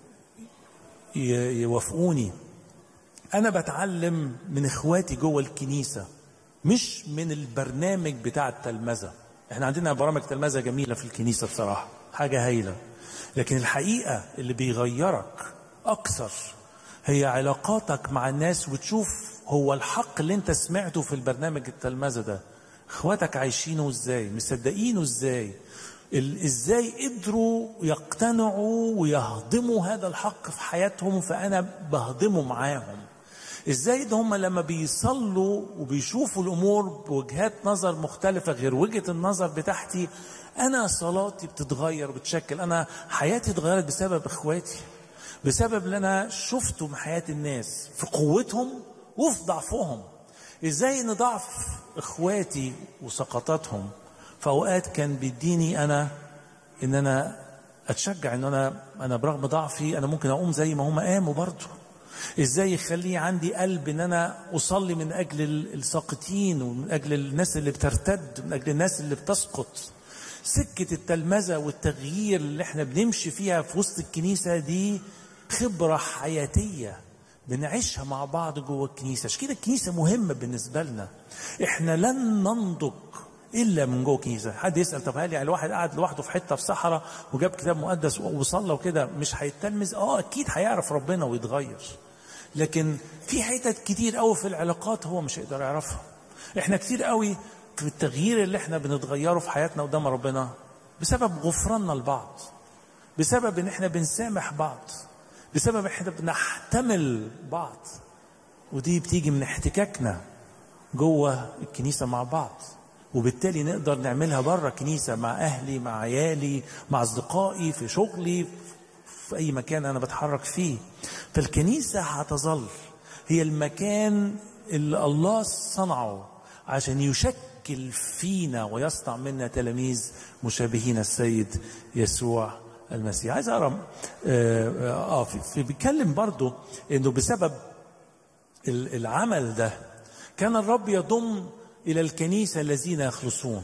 B: ي- يوافقوني انا بتعلم من اخواتي جوه الكنيسه مش من البرنامج بتاع التلمذه احنا عندنا برامج تلمذه جميله في الكنيسه بصراحه حاجه هايله لكن الحقيقه اللي بيغيرك اكثر هي علاقاتك مع الناس وتشوف هو الحق اللي انت سمعته في البرنامج التلمذه ده اخواتك عايشينه ازاي مصدقينه ازاي ال- ازاي قدروا يقتنعوا ويهضموا هذا الحق في حياتهم فانا بهضمه معاهم ازاي ده هم لما بيصلوا وبيشوفوا الامور بوجهات نظر مختلفه غير وجهه النظر بتاعتي انا صلاتي بتتغير وبتشكل انا حياتي اتغيرت بسبب اخواتي بسبب اللي انا شفته من حياه الناس في قوتهم وفي ضعفهم ازاي ان ضعف اخواتي وسقطاتهم في اوقات كان بيديني انا ان انا اتشجع ان انا انا برغم ضعفي انا ممكن اقوم زي ما هم قاموا برضه ازاي يخلي عندي قلب ان انا اصلي من اجل ال- الساقطين ومن اجل الناس اللي بترتد من اجل الناس اللي بتسقط سكة التلمذة والتغيير اللي احنا بنمشي فيها في وسط الكنيسة دي خبرة حياتية بنعيشها مع بعض جوه الكنيسة عشان كده الكنيسة مهمة بالنسبة لنا احنا لن ننضج الا من جوه الكنيسه حد يسال طب هل يعني الواحد قاعد لوحده في حته في صحراء وجاب كتاب مقدس وصلى وكده مش هيتلمذ اه اكيد هيعرف ربنا ويتغير لكن في حتت كتير قوي في العلاقات هو مش هيقدر يعرفها احنا كتير قوي في التغيير اللي احنا بنتغيره في حياتنا قدام ربنا بسبب غفراننا لبعض بسبب ان احنا بنسامح بعض بسبب احنا بنحتمل بعض ودي بتيجي من احتكاكنا جوه الكنيسه مع بعض وبالتالي نقدر نعملها بره الكنيسه مع اهلي مع عيالي مع اصدقائي في شغلي في اي مكان انا بتحرك فيه فالكنيسه هتظل هي المكان اللي الله صنعه عشان يشكل فينا ويصنع منا تلاميذ مشابهين السيد يسوع المسيح عايز اقرا اه, آه في, في بيتكلم برضو انه بسبب ال- العمل ده كان الرب يضم الى الكنيسه الذين يخلصون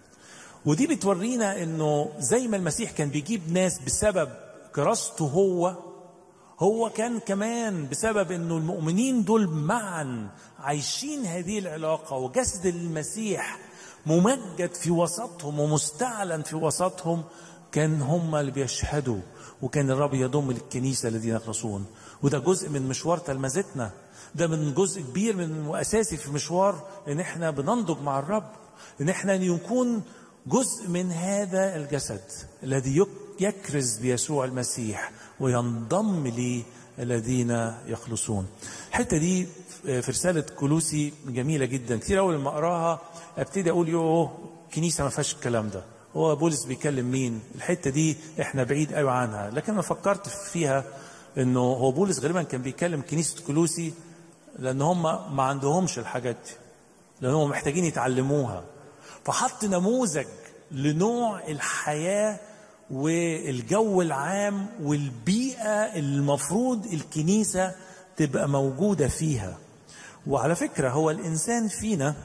B: ودي بتورينا انه زي ما المسيح كان بيجيب ناس بسبب كراسته هو هو كان كمان بسبب انه المؤمنين دول معا عايشين هذه العلاقه وجسد المسيح ممجد في وسطهم ومستعلن في وسطهم كان هم اللي بيشهدوا وكان الرب يضم للكنيسة الذين يخلصون وده جزء من مشوار تلمذتنا ده من جزء كبير من وأساسي في مشوار إن إحنا بننضج مع الرب إن إحنا نكون جزء من هذا الجسد الذي يك- يكرز بيسوع المسيح وينضم لي الذين يخلصون الحتة دي في رسالة كلوسي جميلة جدا كتير أول ما أقراها أبتدي أقول يوه كنيسة ما فيهاش الكلام ده هو بولس بيكلم مين الحتة دي احنا بعيد قوي عنها لكن انا فكرت فيها انه هو بولس غالبا كان بيكلم كنيسة كلوسي لان هم ما عندهمش الحاجات دي لان هم محتاجين يتعلموها فحط نموذج لنوع الحياة والجو العام والبيئة اللي المفروض الكنيسة تبقى موجودة فيها وعلى فكرة هو الإنسان فينا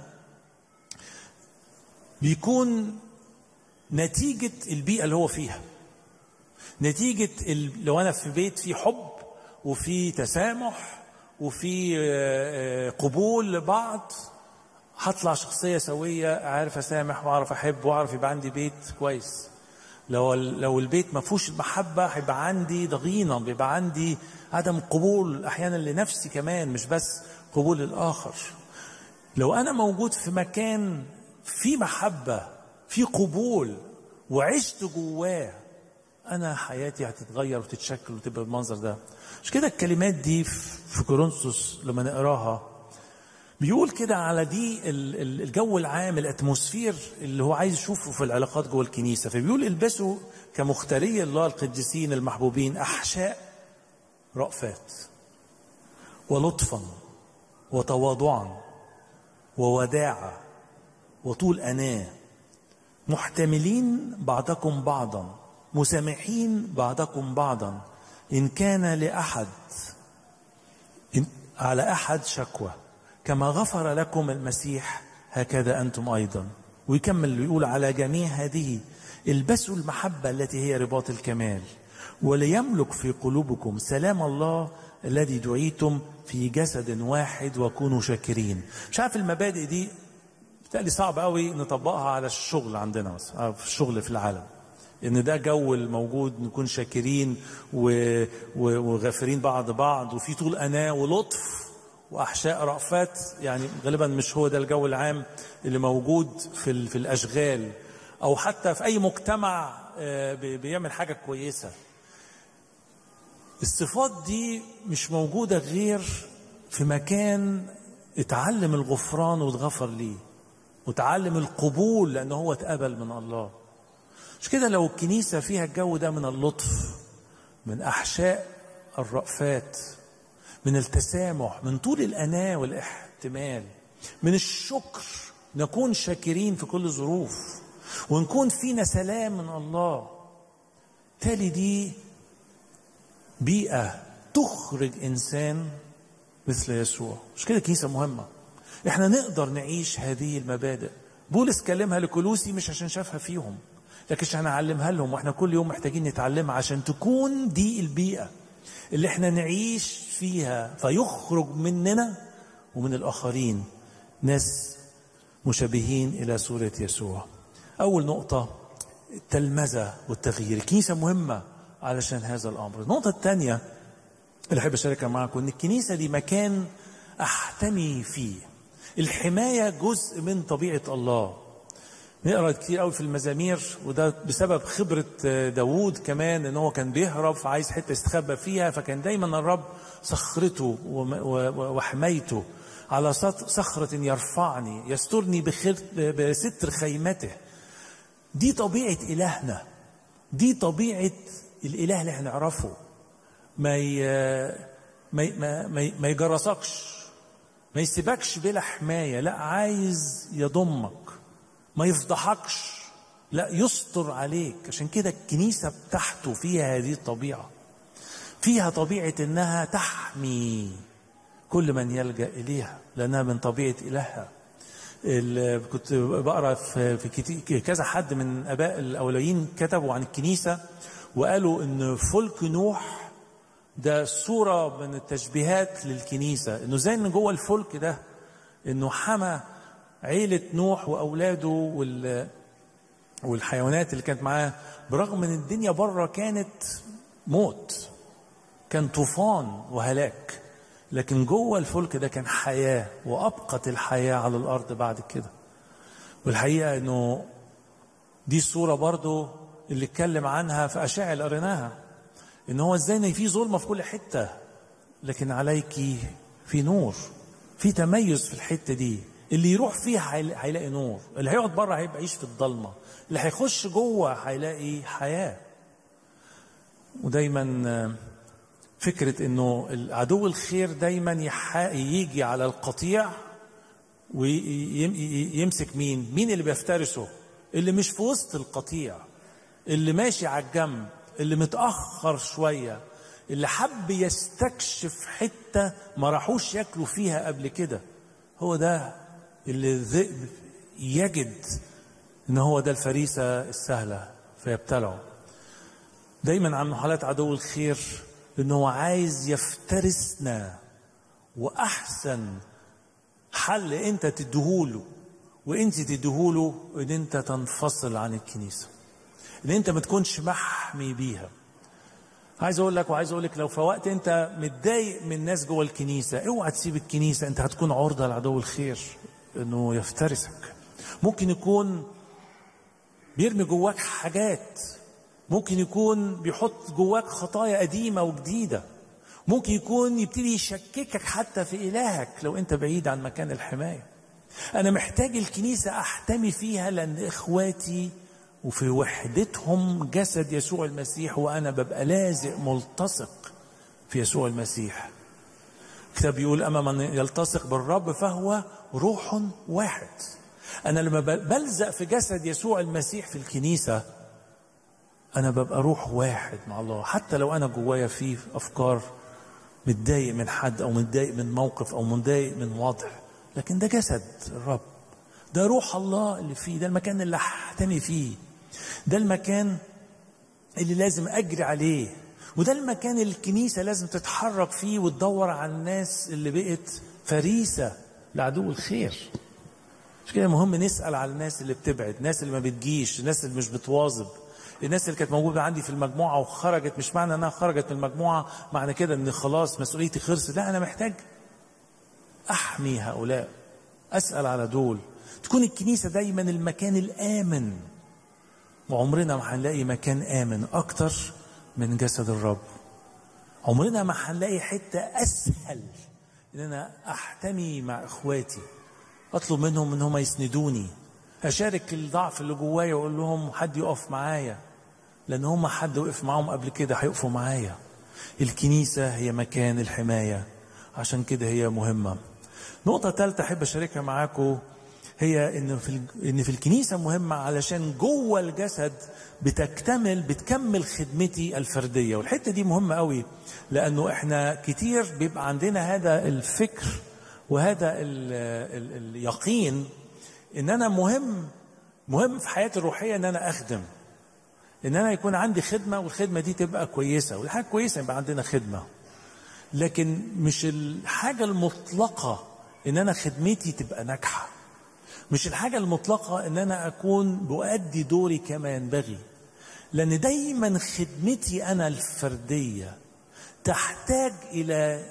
B: بيكون نتيجة البيئة اللي هو فيها نتيجة ال... لو أنا في بيت فيه حب وفي تسامح وفي آه، آه، قبول لبعض هطلع شخصية سوية عارف أسامح وأعرف أحب وأعرف يبقى عندي بيت كويس لو لو البيت ما فيهوش المحبة هيبقى عندي ضغينة بيبقى عندي عدم قبول أحيانا لنفسي كمان مش بس قبول للآخر لو أنا موجود في مكان في محبة في قبول وعشت جواه أنا حياتي هتتغير وتتشكل وتبقى بالمنظر ده مش كده الكلمات دي في كورنثوس لما نقراها بيقول كده على دي ال- ال- الجو العام الاتموسفير اللي هو عايز يشوفه في العلاقات جوه الكنيسه فبيقول البسوا كمختاري الله القديسين المحبوبين احشاء رأفات ولطفا وتواضعا ووداعة وطول أناة محتملين بعضكم بعضا مسامحين بعضكم بعضا إن كان لأحد إن على أحد شكوى كما غفر لكم المسيح هكذا أنتم أيضا ويكمل ويقول على جميع هذه البسوا المحبة التي هي رباط الكمال وليملك في قلوبكم سلام الله الذي دعيتم في جسد واحد وكونوا شاكرين مش عارف المبادئ دي بالتالي صعب قوي نطبقها على الشغل عندنا مثلا أو في الشغل في العالم ان ده جو الموجود نكون شاكرين و... و... وغافرين بعض بعض وفي طول اناه ولطف واحشاء رأفات يعني غالبا مش هو ده الجو العام اللي موجود في ال... في الاشغال او حتى في اي مجتمع آه، بي- بيعمل حاجه كويسه الصفات دي مش موجوده غير في مكان اتعلم الغفران واتغفر ليه وتعلم القبول لأنه هو اتقبل من الله مش كده لو الكنيسة فيها الجو ده من اللطف من أحشاء الرأفات من التسامح من طول الأناة والاحتمال من الشكر نكون شاكرين في كل ظروف ونكون فينا سلام من الله تالي دي بيئة تخرج إنسان مثل يسوع مش كده كنيسة مهمة احنا نقدر نعيش هذه المبادئ بولس كلمها لكلوسي مش عشان شافها فيهم لكن عشان نعلمها لهم واحنا كل يوم محتاجين نتعلمها عشان تكون دي البيئة اللي احنا نعيش فيها فيخرج مننا ومن الآخرين ناس مشابهين إلى صورة يسوع أول نقطة التلمذة والتغيير الكنيسة مهمة علشان هذا الأمر النقطة الثانية اللي أحب أشاركها معكم إن الكنيسة دي مكان أحتمي فيه الحماية جزء من طبيعة الله نقرا كتير قوي في المزامير وده بسبب خبرة داوود كمان ان هو كان بيهرب فعايز حتة يستخبى فيها فكان دايما الرب صخرته وم- و- وحمايته على صت- صخرة يرفعني يسترني بخير بستر خيمته دي طبيعة إلهنا دي طبيعة الإله اللي احنا نعرفه ما ي... ما ي... ما ما, ما يجرسكش ما يسيبكش بلا حماية لا عايز يضمك ما يفضحكش لا يستر عليك عشان كده الكنيسة بتاعته فيها هذه الطبيعة فيها طبيعة انها تحمي كل من يلجأ اليها لانها من طبيعة الهها ال- كنت بقرا في في كتي- كذا حد من اباء الاوليين كتبوا عن الكنيسه وقالوا ان فلك نوح ده صوره من التشبيهات للكنيسه انه زي ان جوه الفلك ده انه حمى عيله نوح واولاده وال والحيوانات اللي كانت معاه برغم ان الدنيا بره كانت موت كان طوفان وهلاك لكن جوه الفلك ده كان حياه وابقت الحياه على الارض بعد كده والحقيقه انه دي الصوره برضو اللي اتكلم عنها في اشعه اللي قريناها ان هو ازاي ان في ظلمه في كل حته لكن عليك في نور في تميز في الحته دي اللي يروح فيها هيلاقي نور اللي هيقعد بره هيبقى يعيش في الضلمه اللي هيخش جوه هيلاقي حياه ودايما فكره انه العدو الخير دايما يجي على القطيع ويمسك مين مين اللي بيفترسه اللي مش في وسط القطيع اللي ماشي على الجنب اللي متاخر شويه اللي حب يستكشف حته ما راحوش ياكلوا فيها قبل كده هو ده اللي الذئب يجد ان هو ده الفريسه السهله فيبتلعه دايما عن حالات عدو الخير ان هو عايز يفترسنا واحسن حل انت تديهوله وانت تديهوله ان انت تنفصل عن الكنيسه ان انت ما تكونش محمي بيها عايز اقول لك وعايز اقول لك لو في وقت انت متضايق من الناس جوه الكنيسه اوعى تسيب الكنيسه انت هتكون عرضه لعدو الخير انه يفترسك ممكن يكون بيرمي جواك حاجات ممكن يكون بيحط جواك خطايا قديمه وجديده ممكن يكون يبتدي يشككك حتى في الهك لو انت بعيد عن مكان الحمايه انا محتاج الكنيسه احتمي فيها لان اخواتي وفي وحدتهم جسد يسوع المسيح وانا ببقى لازق ملتصق في يسوع المسيح الكتاب بيقول اما من يلتصق بالرب فهو روح واحد انا لما بلزق في جسد يسوع المسيح في الكنيسه انا ببقى روح واحد مع الله حتى لو انا جوايا في افكار متضايق من حد او متضايق من موقف او متضايق من وضع لكن ده جسد الرب ده روح الله اللي فيه ده المكان اللي احتمي فيه ده المكان اللي لازم اجري عليه وده المكان اللي الكنيسة لازم تتحرك فيه وتدور على الناس اللي بقت فريسة لعدو الخير مش كده مهم نسأل على الناس اللي بتبعد الناس اللي ما بتجيش الناس اللي مش بتواظب الناس اللي كانت موجودة عندي في المجموعة وخرجت مش معنى انها خرجت من المجموعة معنى كده ان خلاص مسؤوليتي خلصت لا انا محتاج احمي هؤلاء اسأل على دول تكون الكنيسة دايما المكان الآمن وعمرنا ما هنلاقي مكان آمن أكتر من جسد الرب عمرنا ما هنلاقي حتة أسهل إن أنا أحتمي مع إخواتي أطلب منهم إن هم يسندوني أشارك الضعف اللي جوايا وأقول لهم حد يقف معايا لأن هم حد وقف معاهم قبل كده هيقفوا معايا الكنيسة هي مكان الحماية عشان كده هي مهمة نقطة ثالثة أحب أشاركها معاكم هي ان في ان في الكنيسه مهمه علشان جوه الجسد بتكتمل بتكمل خدمتي الفرديه والحته دي مهمه قوي لانه احنا كتير بيبقى عندنا هذا الفكر وهذا ال ال اليقين ان انا مهم مهم في حياتي الروحيه ان انا اخدم ان انا يكون عندي خدمه والخدمه دي تبقى كويسه والحاجه كويسه يبقى عندنا خدمه لكن مش الحاجه المطلقه ان انا خدمتي تبقى ناجحه مش الحاجة المطلقة ان انا اكون بؤدي دوري كما ينبغي لان دايما خدمتي انا الفردية تحتاج الى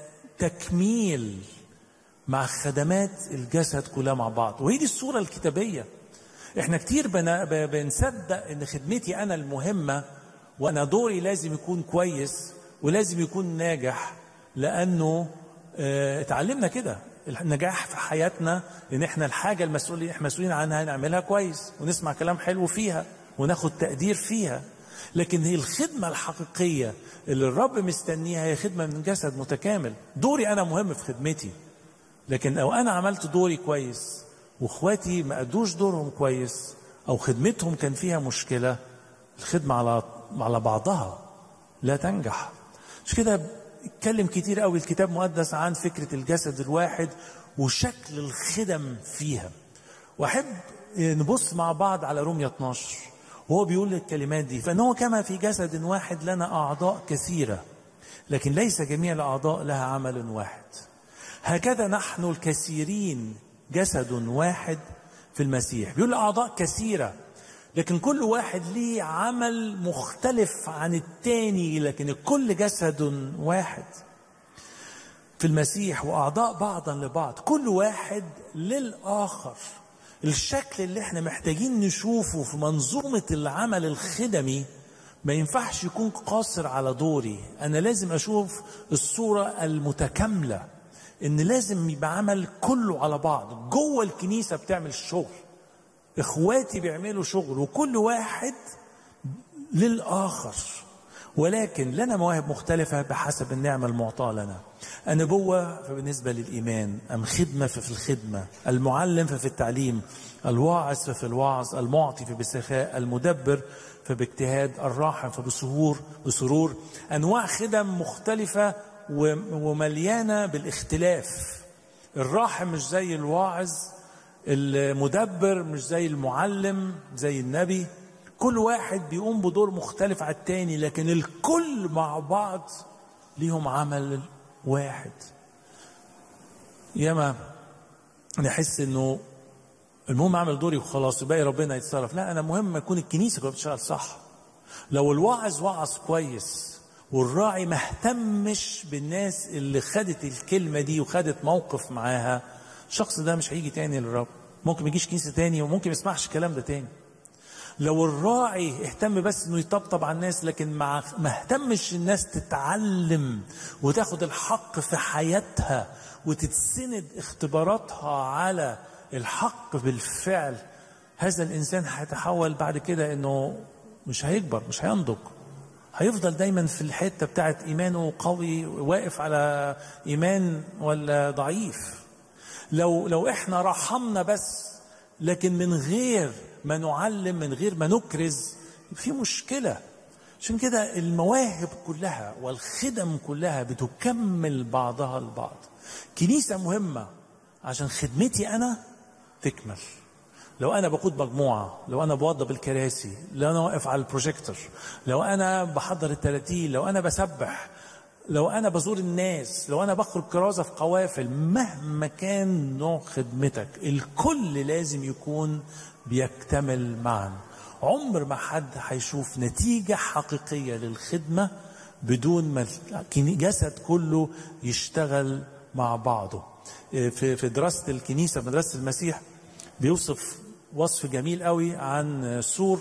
B: تكميل مع خدمات الجسد كلها مع بعض وهي دي الصورة الكتابية احنا كتير بنصدق ان خدمتي انا المهمة وانا دوري لازم يكون كويس ولازم يكون ناجح لانه اه اتعلمنا كده النجاح في حياتنا ان احنا الحاجه المسؤولين احنا مسؤولين عنها نعملها كويس ونسمع كلام حلو فيها وناخد تقدير فيها لكن هي الخدمه الحقيقيه اللي الرب مستنيها هي خدمه من جسد متكامل دوري انا مهم في خدمتي لكن لو انا عملت دوري كويس واخواتي ما ادوش دورهم كويس او خدمتهم كان فيها مشكله الخدمه على على بعضها لا تنجح مش كده اتكلم كتير قوي الكتاب المقدس عن فكرة الجسد الواحد وشكل الخدم فيها واحب نبص مع بعض على رومية 12 وهو بيقول الكلمات دي فانه كما في جسد واحد لنا اعضاء كثيره لكن ليس جميع الاعضاء لها عمل واحد هكذا نحن الكثيرين جسد واحد في المسيح بيقول اعضاء كثيره لكن كل واحد ليه عمل مختلف عن التاني لكن الكل جسد واحد في المسيح واعضاء بعضا لبعض كل واحد للاخر الشكل اللي احنا محتاجين نشوفه في منظومه العمل الخدمي ما ينفعش يكون قاصر على دوري انا لازم اشوف الصوره المتكامله ان لازم يبقى عمل كله على بعض جوه الكنيسه بتعمل شغل اخواتي بيعملوا شغل وكل واحد للاخر ولكن لنا مواهب مختلفة بحسب النعمة المعطاة لنا النبوة فبالنسبة للإيمان أم خدمة ففي الخدمة المعلم ففي التعليم الواعظ ففي الوعظ المعطي فبسخاء المدبر فباجتهاد الراحم فبسرور بسرور أنواع خدم مختلفة ومليانة بالاختلاف الراحم مش زي الواعظ المدبر مش زي المعلم زي النبي كل واحد بيقوم بدور مختلف عن التاني لكن الكل مع بعض ليهم عمل واحد ياما نحس انه المهم اعمل دوري وخلاص وباقي ربنا يتصرف لا انا مهم يكون الكنيسه كلها بتشتغل صح لو الواعظ وعظ كويس والراعي ما اهتمش بالناس اللي خدت الكلمه دي وخدت موقف معاها الشخص ده مش هيجي تاني للرب ممكن ما يجيش كنيسه تاني وممكن ما يسمعش الكلام ده تاني لو الراعي اهتم بس انه يطبطب على الناس لكن ما ما اهتمش الناس تتعلم وتاخد الحق في حياتها وتتسند اختباراتها على الحق بالفعل هذا الانسان هيتحول بعد كده انه مش هيكبر مش هينضج هيفضل دايما في الحته بتاعت ايمانه قوي واقف على ايمان ولا ضعيف لو لو احنا رحمنا بس لكن من غير ما نعلم من غير ما نكرز في مشكلة عشان كده المواهب كلها والخدم كلها بتكمل بعضها البعض كنيسة مهمة عشان خدمتي أنا تكمل لو أنا بقود مجموعة لو أنا بوضب الكراسي لو أنا واقف على البروجيكتور لو أنا بحضر التلاتين لو أنا بسبح لو أنا بزور الناس لو أنا بخرج كرازة في قوافل مهما كان نوع خدمتك الكل لازم يكون بيكتمل معا عمر ما حد هيشوف نتيجة حقيقية للخدمة بدون ما الجسد كله يشتغل مع بعضه في في دراسة الكنيسة مدرسة المسيح بيوصف وصف جميل قوي عن سور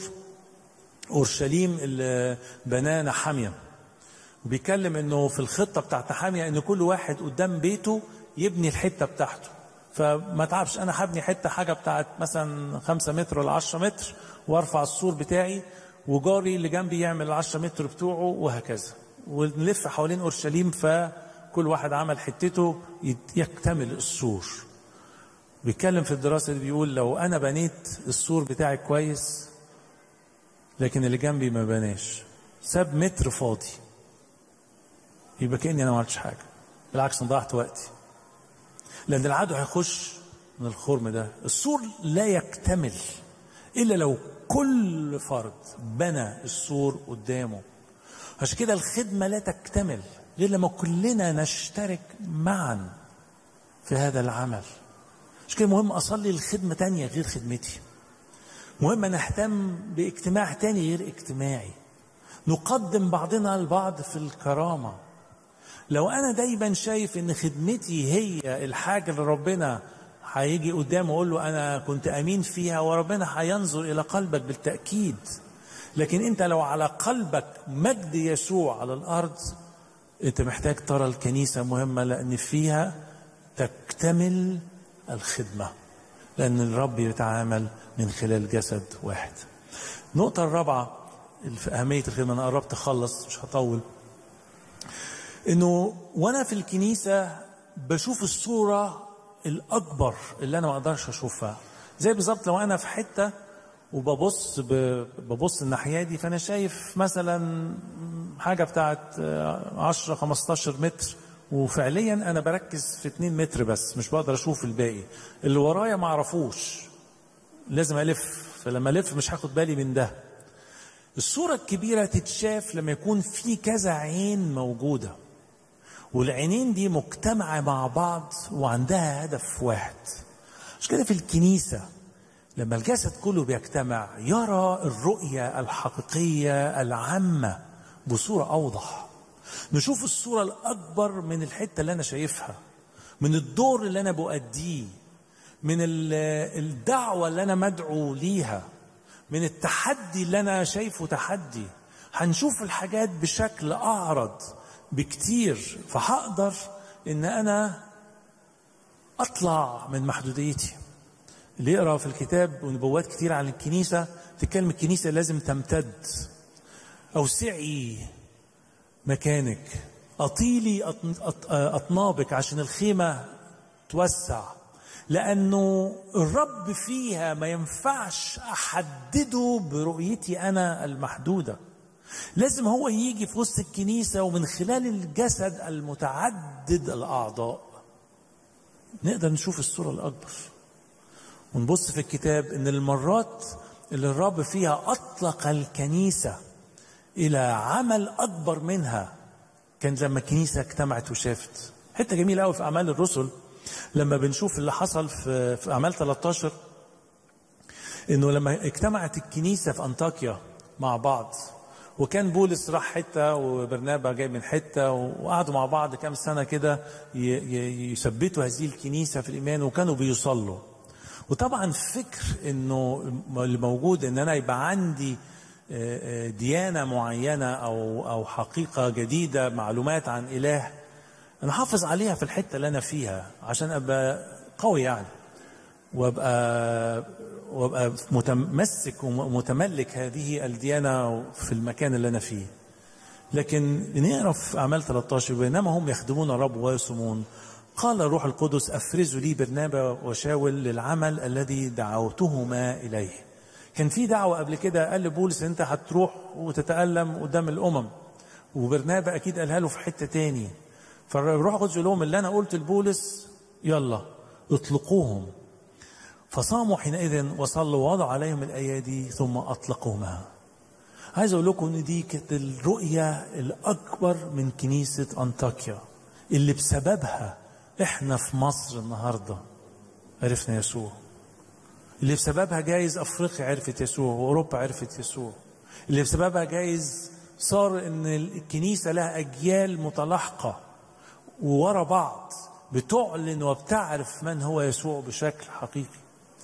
B: أورشليم اللي بناه نحامية وبيتكلم انه في الخطة بتاعت نحامية ان كل واحد قدام بيته يبني الحتة بتاعته فما تعبش انا هبني حته حاجه بتاعت مثلا 5 متر ولا 10 متر وارفع السور بتاعي وجاري اللي جنبي يعمل ال 10 متر بتوعه وهكذا ونلف حوالين اورشليم فكل واحد عمل حتته يكتمل السور بيتكلم في الدراسه دي بيقول لو انا بنيت السور بتاعي كويس لكن اللي جنبي ما بناش ساب متر فاضي يبقى كاني انا ما عملتش حاجه بالعكس انا ضيعت وقتي لأن العدو هيخش من الخرم ده السور لا يكتمل إلا لو كل فرد بنى السور قدامه عشان كده الخدمة لا تكتمل غير لما كلنا نشترك معا في هذا العمل عشان كده مهم أصلي الخدمة تانية غير خدمتي مهم نهتم باجتماع تاني غير اجتماعي نقدم بعضنا البعض في الكرامه لو انا دايما شايف ان خدمتي هي الحاجه اللي ربنا هيجي قدامه يقول له انا كنت امين فيها وربنا هينظر الى قلبك بالتاكيد لكن انت لو على قلبك مجد يسوع على الارض انت محتاج ترى الكنيسه مهمه لان فيها تكتمل الخدمه لان الرب يتعامل من خلال جسد واحد النقطه الرابعه في اهميه الخدمه انا قربت اخلص مش هطول انه وانا في الكنيسه بشوف الصوره الاكبر اللي انا ما اقدرش اشوفها زي بالظبط لو انا في حته وببص ببص الناحيه دي فانا شايف مثلا حاجه بتاعت 10 15 متر وفعليا انا بركز في 2 متر بس مش بقدر اشوف الباقي اللي ورايا ما اعرفوش لازم الف فلما الف مش هاخد بالي من ده الصوره الكبيره تتشاف لما يكون في كذا عين موجوده والعينين دي مجتمعة مع بعض وعندها هدف واحد مش كده في الكنيسة لما الجسد كله بيجتمع يرى الرؤية الحقيقية العامة بصورة أوضح نشوف الصورة الأكبر من الحتة اللي أنا شايفها من الدور اللي أنا بؤديه من الدعوة اللي أنا مدعو ليها من التحدي اللي أنا شايفه تحدي هنشوف الحاجات بشكل أعرض بكتير فهقدر إن أنا أطلع من محدوديتي اللي يقرأ في الكتاب ونبوات كتير عن الكنيسة تتكلم الكنيسة لازم تمتد أوسعي مكانك أطيلي أطنابك عشان الخيمة توسع لأنه الرب فيها ما ينفعش أحدده برؤيتي أنا المحدودة لازم هو يجي في وسط الكنيسة ومن خلال الجسد المتعدد الأعضاء نقدر نشوف الصورة الأكبر ونبص في الكتاب إن المرات اللي الرب فيها أطلق الكنيسة إلى عمل أكبر منها كان لما الكنيسة اجتمعت وشافت حتة جميلة قوي في أعمال الرسل لما بنشوف اللي حصل في, في أعمال 13 إنه لما اجتمعت الكنيسة في أنطاكيا مع بعض وكان بولس راح حته وبرنابا جاي من حته وقعدوا مع بعض كام سنه كده يثبتوا هذه الكنيسه في الايمان وكانوا بيصلوا وطبعا فكر انه اللي موجود ان انا يبقى عندي ديانه معينه او او حقيقه جديده معلومات عن اله انا حافظ عليها في الحته اللي انا فيها عشان ابقى قوي يعني وابقى وابقى متمسك ومتملك هذه الديانه في المكان اللي انا فيه. لكن نقرا في اعمال 13 بينما هم يخدمون الرب ويصومون قال الروح القدس افرزوا لي برنابا وشاول للعمل الذي دعوتهما اليه. كان في دعوه قبل كده قال لبولس انت هتروح وتتالم قدام الامم وبرنابا اكيد قالها له في حته تاني فالروح القدس يقول لهم اللي انا قلت لبولس يلا اطلقوهم فصاموا حينئذ وصلوا ووضعوا عليهم الايادي ثم اطلقوهما عايز اقول لكم ان دي كانت الرؤيه الاكبر من كنيسه انطاكيا اللي بسببها احنا في مصر النهارده عرفنا يسوع اللي بسببها جايز افريقيا عرفت يسوع واوروبا عرفت يسوع اللي بسببها جايز صار ان الكنيسه لها اجيال متلاحقه وورا بعض بتعلن وبتعرف من هو يسوع بشكل حقيقي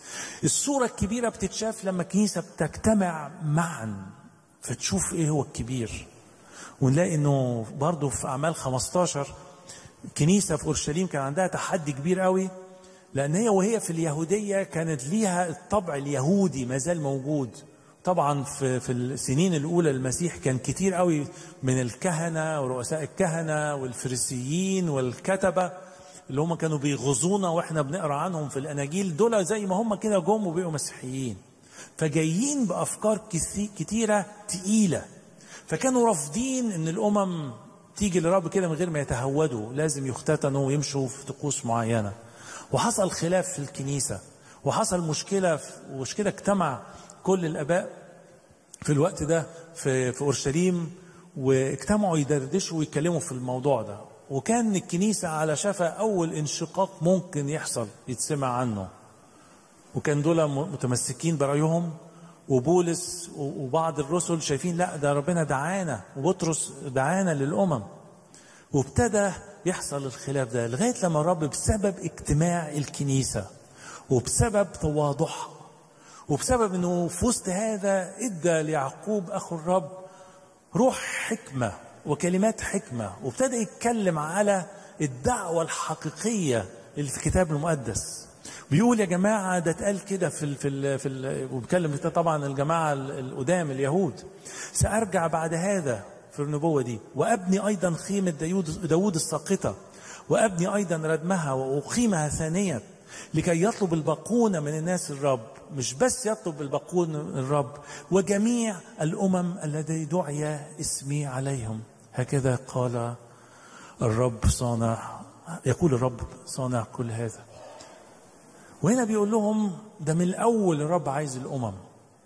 B: الصورة الكبيرة بتتشاف لما الكنيسة بتجتمع معا فتشوف ايه هو الكبير ونلاقي انه برضه في اعمال 15 كنيسة في اورشليم كان عندها تحدي كبير قوي لان هي وهي في اليهودية كانت ليها الطبع اليهودي ما زال موجود طبعا في في السنين الاولى المسيح كان كتير قوي من الكهنه ورؤساء الكهنه والفريسيين والكتبه اللي هم كانوا بيغزونا واحنا بنقرا عنهم في الاناجيل دول زي ما هم كده جم وبقوا مسيحيين فجايين بافكار كتيره تقيله فكانوا رافضين ان الامم تيجي للرب كده من غير ما يتهودوا لازم يختتنوا ويمشوا في طقوس معينه وحصل خلاف في الكنيسه وحصل مشكله ومش كده اجتمع كل الاباء في الوقت ده في في اورشليم واجتمعوا يدردشوا ويتكلموا في الموضوع ده وكان الكنيسه على شفا اول انشقاق ممكن يحصل يتسمع عنه وكان دول متمسكين برايهم وبولس وبعض الرسل شايفين لا ده ربنا دعانا وبطرس دعانا للامم وابتدى يحصل الخلاف ده لغايه لما الرب بسبب اجتماع الكنيسه وبسبب تواضعها وبسبب انه في وسط هذا ادى ليعقوب اخو الرب روح حكمه وكلمات حكمه وابتدى يتكلم على الدعوه الحقيقيه اللي في الكتاب المقدس بيقول يا جماعه ده اتقال كده في ال في ال في ال وبيتكلم طبعا الجماعه القدام اليهود سارجع بعد هذا في النبوه دي وابني ايضا خيمه داود داود الساقطه وابني ايضا ردمها واقيمها ثانيه لكي يطلب الباقون من الناس الرب مش بس يطلب الباقون من الرب وجميع الامم الذي دعي اسمي عليهم هكذا قال الرب صانع يقول الرب صانع كل هذا وهنا بيقول لهم ده من الاول الرب عايز الامم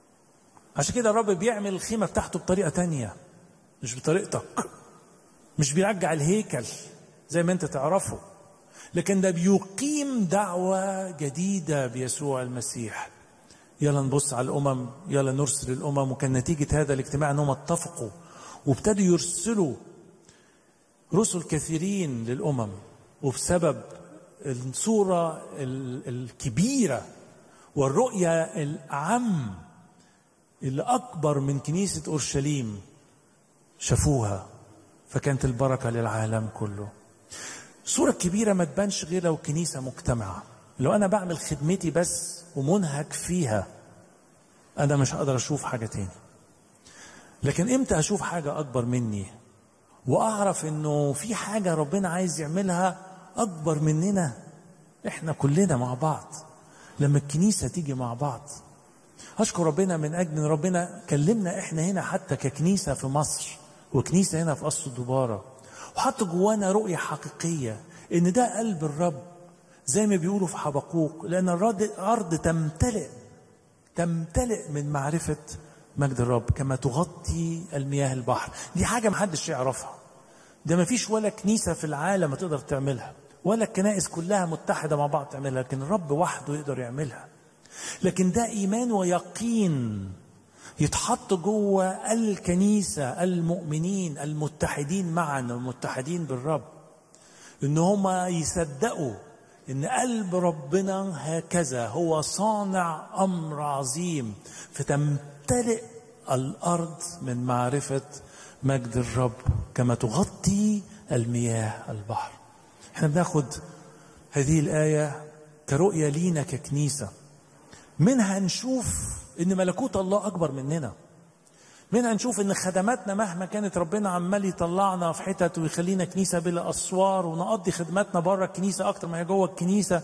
B: عشان كده الرب بيعمل الخيمه بتاعته بطريقه تانية مش بطريقتك مش بيرجع الهيكل زي ما انت تعرفه لكن ده بيقيم دعوة جديدة بيسوع المسيح يلا نبص على الامم يلا نرسل الامم وكان نتيجه هذا الاجتماع انهم اتفقوا وابتدوا يرسلوا رسل كثيرين للامم وبسبب الصوره الكبيره والرؤيه الاعم اللي اكبر من كنيسه اورشليم شافوها فكانت البركه للعالم كله الصوره الكبيره ما تبانش غير لو الكنيسه مجتمعه لو انا بعمل خدمتي بس ومنهك فيها انا مش هقدر اشوف حاجه تاني لكن امتى اشوف حاجه اكبر مني واعرف انه في حاجه ربنا عايز يعملها اكبر مننا احنا كلنا مع بعض لما الكنيسه تيجي مع بعض اشكر ربنا من اجل ان ربنا كلمنا احنا هنا حتى ككنيسه في مصر وكنيسه هنا في قصر الدباره وحط جوانا رؤيه حقيقيه ان ده قلب الرب زي ما بيقولوا في حبقوق لان الارض تمتلئ تمتلئ من معرفه مجد الرب كما تغطي المياه البحر دي حاجه محدش يعرفها ده ما فيش ولا كنيسه في العالم تقدر تعملها ولا الكنائس كلها متحده مع بعض تعملها لكن الرب وحده يقدر يعملها لكن ده ايمان ويقين يتحط جوه الكنيسه المؤمنين المتحدين معا المتحدين بالرب ان هما يصدقوا ان قلب ربنا هكذا هو صانع امر عظيم فتمتلئ الارض من معرفه مجد الرب كما تغطي المياه البحر احنا بناخد هذه الايه كرؤيه لينا ككنيسه منها نشوف ان ملكوت الله اكبر مننا منها نشوف ان خدماتنا مهما كانت ربنا عمال يطلعنا في حتت ويخلينا كنيسه بلا اسوار ونقضي خدماتنا بره الكنيسه اكتر ما هي جوه الكنيسه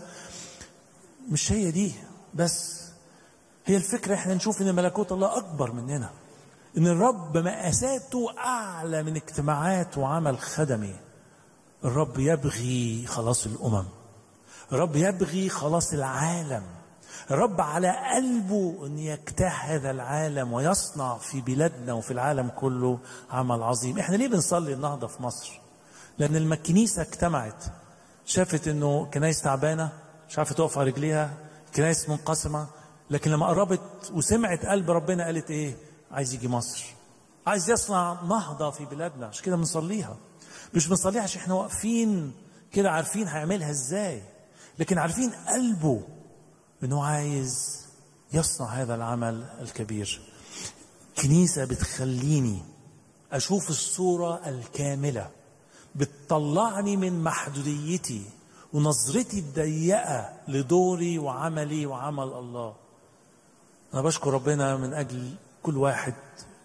B: مش هي دي بس هي الفكره احنا نشوف ان ملكوت الله اكبر مننا ان الرب مقاساته اعلى من اجتماعات وعمل خدمي الرب يبغي خلاص الامم الرب يبغي خلاص العالم الرب على قلبه ان يجتاح هذا العالم ويصنع في بلادنا وفي العالم كله عمل عظيم احنا ليه بنصلي النهضه في مصر لان لما الكنيسه اجتمعت شافت انه كنايس تعبانه مش عارفه تقف على رجليها كنايس منقسمه لكن لما قربت وسمعت قلب ربنا قالت ايه عايز يجي مصر عايز يصنع نهضه في بلادنا عشان كده بنصليها مش بنصليها عشان احنا واقفين كده عارفين هيعملها ازاي لكن عارفين قلبه انه عايز يصنع هذا العمل الكبير كنيسه بتخليني اشوف الصوره الكامله بتطلعني من محدوديتي ونظرتي الضيقه لدوري وعملي وعمل الله انا بشكر ربنا من اجل كل واحد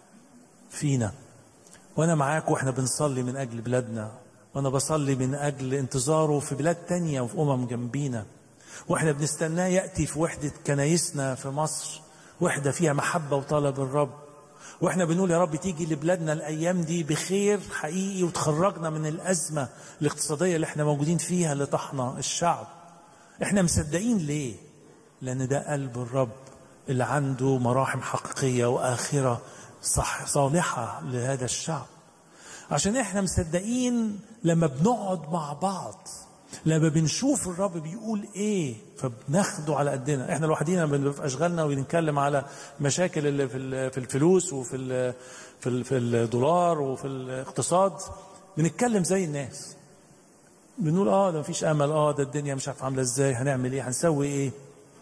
B: فينا وانا معاك واحنا بنصلي من اجل بلادنا وانا بصلي من اجل انتظاره في بلاد تانية وفي امم جنبينا واحنا بنستناه ياتي في وحده كنايسنا في مصر وحده فيها محبه وطلب الرب واحنا بنقول يا رب تيجي لبلادنا الايام دي بخير حقيقي وتخرجنا من الازمه الاقتصاديه اللي احنا موجودين فيها اللي طحنا الشعب احنا مصدقين ليه لان ده قلب الرب اللي عنده مراحم حقيقيه واخره صح صالحه لهذا الشعب عشان احنا مصدقين لما بنقعد مع بعض لما بنشوف الرب بيقول ايه فبناخده على قدنا احنا لوحدينا بنبقى في اشغالنا وبنتكلم على مشاكل اللي في في الفلوس وفي ال في ال في الدولار وفي الاقتصاد بنتكلم زي الناس بنقول اه ده مفيش امل اه ده الدنيا مش عارف عامله ازاي هنعمل ايه هنسوي ايه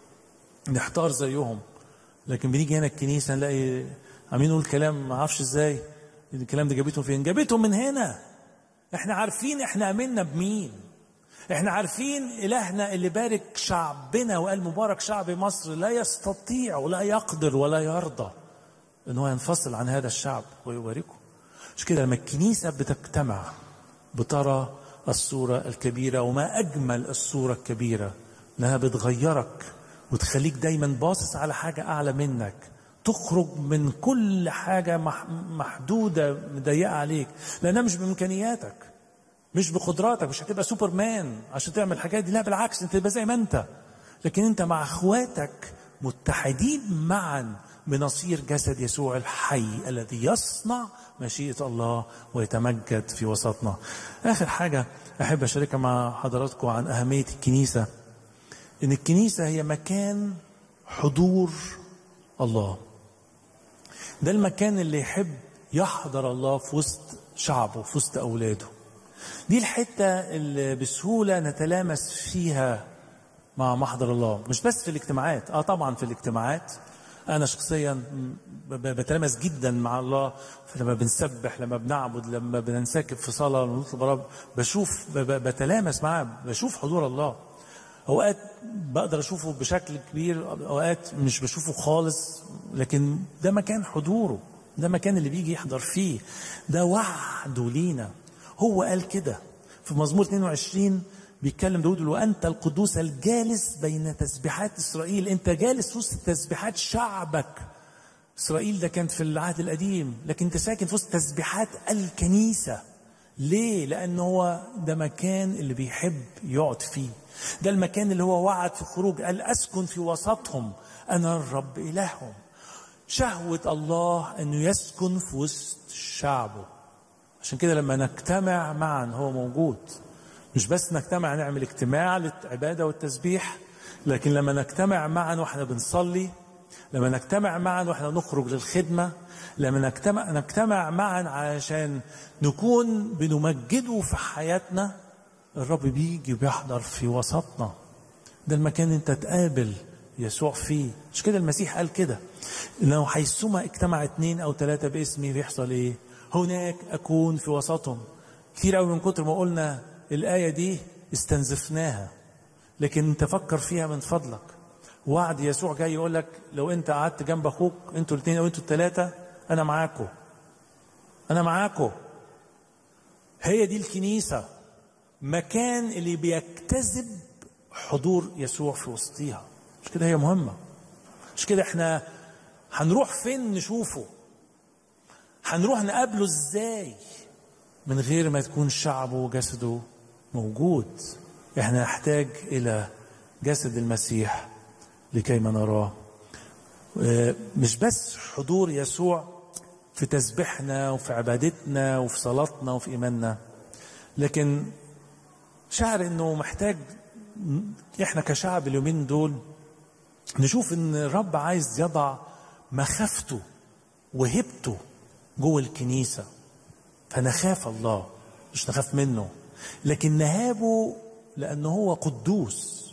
B: نحتار زيهم لكن بنيجي هنا الكنيسه نلاقي عاملين نقول كلام ما اعرفش ازاي الكلام ده جابتهم فين جابتهم من هنا احنا عارفين احنا امنا بمين احنا عارفين الهنا اللي بارك شعبنا وقال مبارك شعب مصر لا يستطيع ولا يقدر ولا يرضى ان هو ينفصل عن هذا الشعب ويباركه مش كده لما الكنيسه بتجتمع بترى الصوره الكبيره وما اجمل الصوره الكبيره انها بتغيرك وتخليك دايما باصص على حاجه اعلى منك تخرج من كل حاجه محدوده مضيقه عليك لانها مش بامكانياتك مش بقدراتك مش هتبقى سوبر مان عشان تعمل الحاجات دي لا بالعكس انت تبقى زي ما انت لكن انت مع اخواتك متحدين معا بنصير جسد يسوع الحي الذي يصنع مشيئة الله ويتمجد في وسطنا آخر حاجة أحب أشاركها مع حضراتكم عن أهمية الكنيسة إن الكنيسة هي مكان حضور الله ده المكان اللي يحب يحضر الله في وسط شعبه في وسط أولاده دي الحتة اللي بسهولة نتلامس فيها مع محضر الله مش بس في الاجتماعات اه طبعا في الاجتماعات انا شخصيا ب- ب- بتلامس جدا مع الله لما بنسبح لما بنعبد لما بننسكب في صلاه لما نطلب رب بشوف ب- ب- بتلامس معاه بشوف حضور الله اوقات بقدر اشوفه بشكل كبير اوقات مش بشوفه خالص لكن ده مكان حضوره ده مكان اللي بيجي يحضر فيه ده وعده لينا هو قال كده في مزمور 22 بيتكلم داود يقول وانت القدوس الجالس بين تسبيحات اسرائيل انت جالس وسط تسبيحات شعبك اسرائيل ده كانت في العهد القديم لكن انت ساكن في وسط تسبيحات الكنيسه ليه لان هو ده مكان اللي بيحب يقعد فيه ده المكان اللي هو وعد في الخروج قال اسكن في وسطهم انا الرب الههم شهوه الله انه يسكن في وسط شعبه عشان كده لما نجتمع معا هو موجود مش بس نجتمع نعمل اجتماع للعباده والتسبيح لكن لما نجتمع معا واحنا بنصلي لما نجتمع معا واحنا نخرج للخدمه لما نجتمع نجتمع معا علشان نكون بنمجده في حياتنا الرب بيجي وبيحضر في وسطنا ده المكان انت تقابل يسوع فيه مش كده المسيح قال كده انه حيثما اجتمع اثنين او ثلاثه باسمي بيحصل ايه هناك اكون في وسطهم كتير قوي من كتر ما قلنا الايه دي استنزفناها لكن تفكر فيها من فضلك وعد يسوع جاي يقول لك لو انت قعدت جنب اخوك انتوا الاثنين او انتوا الثلاثه انا معاكم انا معاكم هي دي الكنيسه مكان اللي بيجتذب حضور يسوع في وسطيها مش كده هي مهمه مش كده احنا هنروح فين نشوفه هنروح نقابله ازاي من غير ما تكون شعبه وجسده موجود احنا نحتاج الى جسد المسيح لكي ما نراه اه، مش بس حضور يسوع في تسبيحنا وفي عبادتنا وفي صلاتنا وفي ايماننا لكن شعر انه محتاج احنا كشعب اليومين دول نشوف ان الرب عايز يضع مخافته وهبته جوه الكنيسه فنخاف الله مش نخاف منه لكن نهابه لانه هو قدوس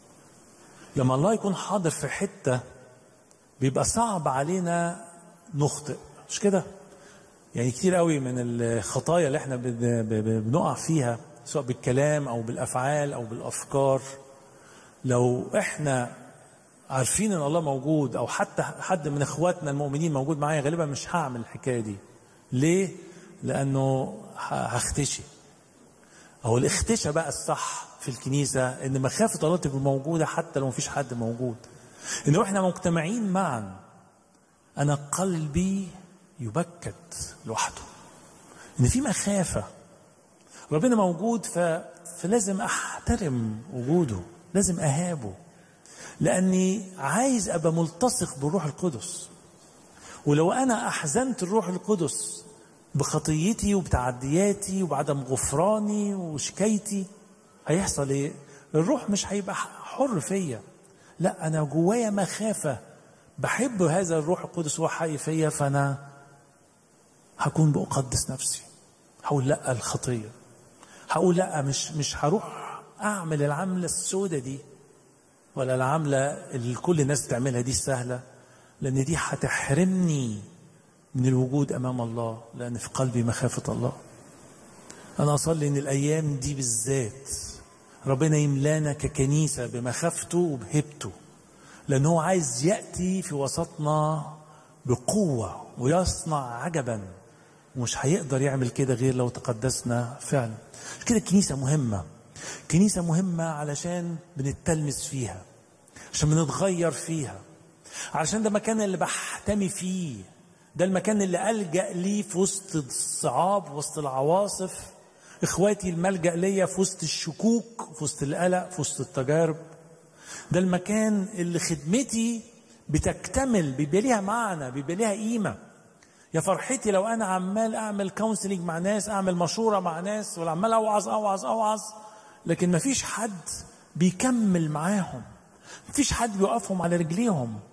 B: لما الله يكون حاضر في حته بيبقى صعب علينا نخطئ مش كده يعني كتير قوي من الخطايا اللي احنا بن- ب- ب- بنقع فيها سواء بالكلام او بالافعال او بالافكار لو احنا عارفين ان الله موجود او حتى حد من اخواتنا المؤمنين موجود معايا غالبا مش هعمل الحكايه دي ليه لانه ه- هختشي او الاختشاء بقى الصح في الكنيسه ان مخافه الله تبقى موجوده حتى لو مفيش حد موجود ان احنا مجتمعين معا انا قلبي يبكت لوحده ان في مخافه ربنا موجود ف... فلازم احترم وجوده لازم اهابه لاني عايز ابقى ملتصق بالروح القدس ولو انا احزنت الروح القدس بخطيتي وبتعدياتي وبعدم غفراني وشكايتي هيحصل ايه الروح مش هيبقى حر فيا لا انا جوايا مخافه بحب هذا الروح القدس هو حي فيا فانا هكون بقدس نفسي هقول لا الخطيه هقول لا مش مش هروح اعمل العمله السوداء دي ولا العمله اللي كل الناس بتعملها دي السهله لان دي هتحرمني من الوجود امام الله لان في قلبي مخافه الله انا اصلي ان الايام دي بالذات ربنا يملانا ككنيسه بمخافته وبهبته لان هو عايز ياتي في وسطنا بقوه ويصنع عجبا ومش هيقدر يعمل كده غير لو تقدسنا فعلا كده الكنيسه مهمه كنيسه مهمه علشان بنتلمس فيها عشان بنتغير فيها علشان ده المكان اللي بحتمي فيه ده المكان اللي ألجأ ليه في وسط الصعاب وسط العواصف إخواتي الملجأ ليا في وسط الشكوك في وسط القلق في وسط التجارب ده المكان اللي خدمتي بتكتمل بيبقى ليها معنى بيبقى ليها قيمة يا فرحتي لو أنا عمال أعمل كونسلنج مع ناس أعمل مشورة مع ناس ولا عمال أوعظ أوعظ أوعظ لكن مفيش حد بيكمل معاهم مفيش حد بيوقفهم على رجليهم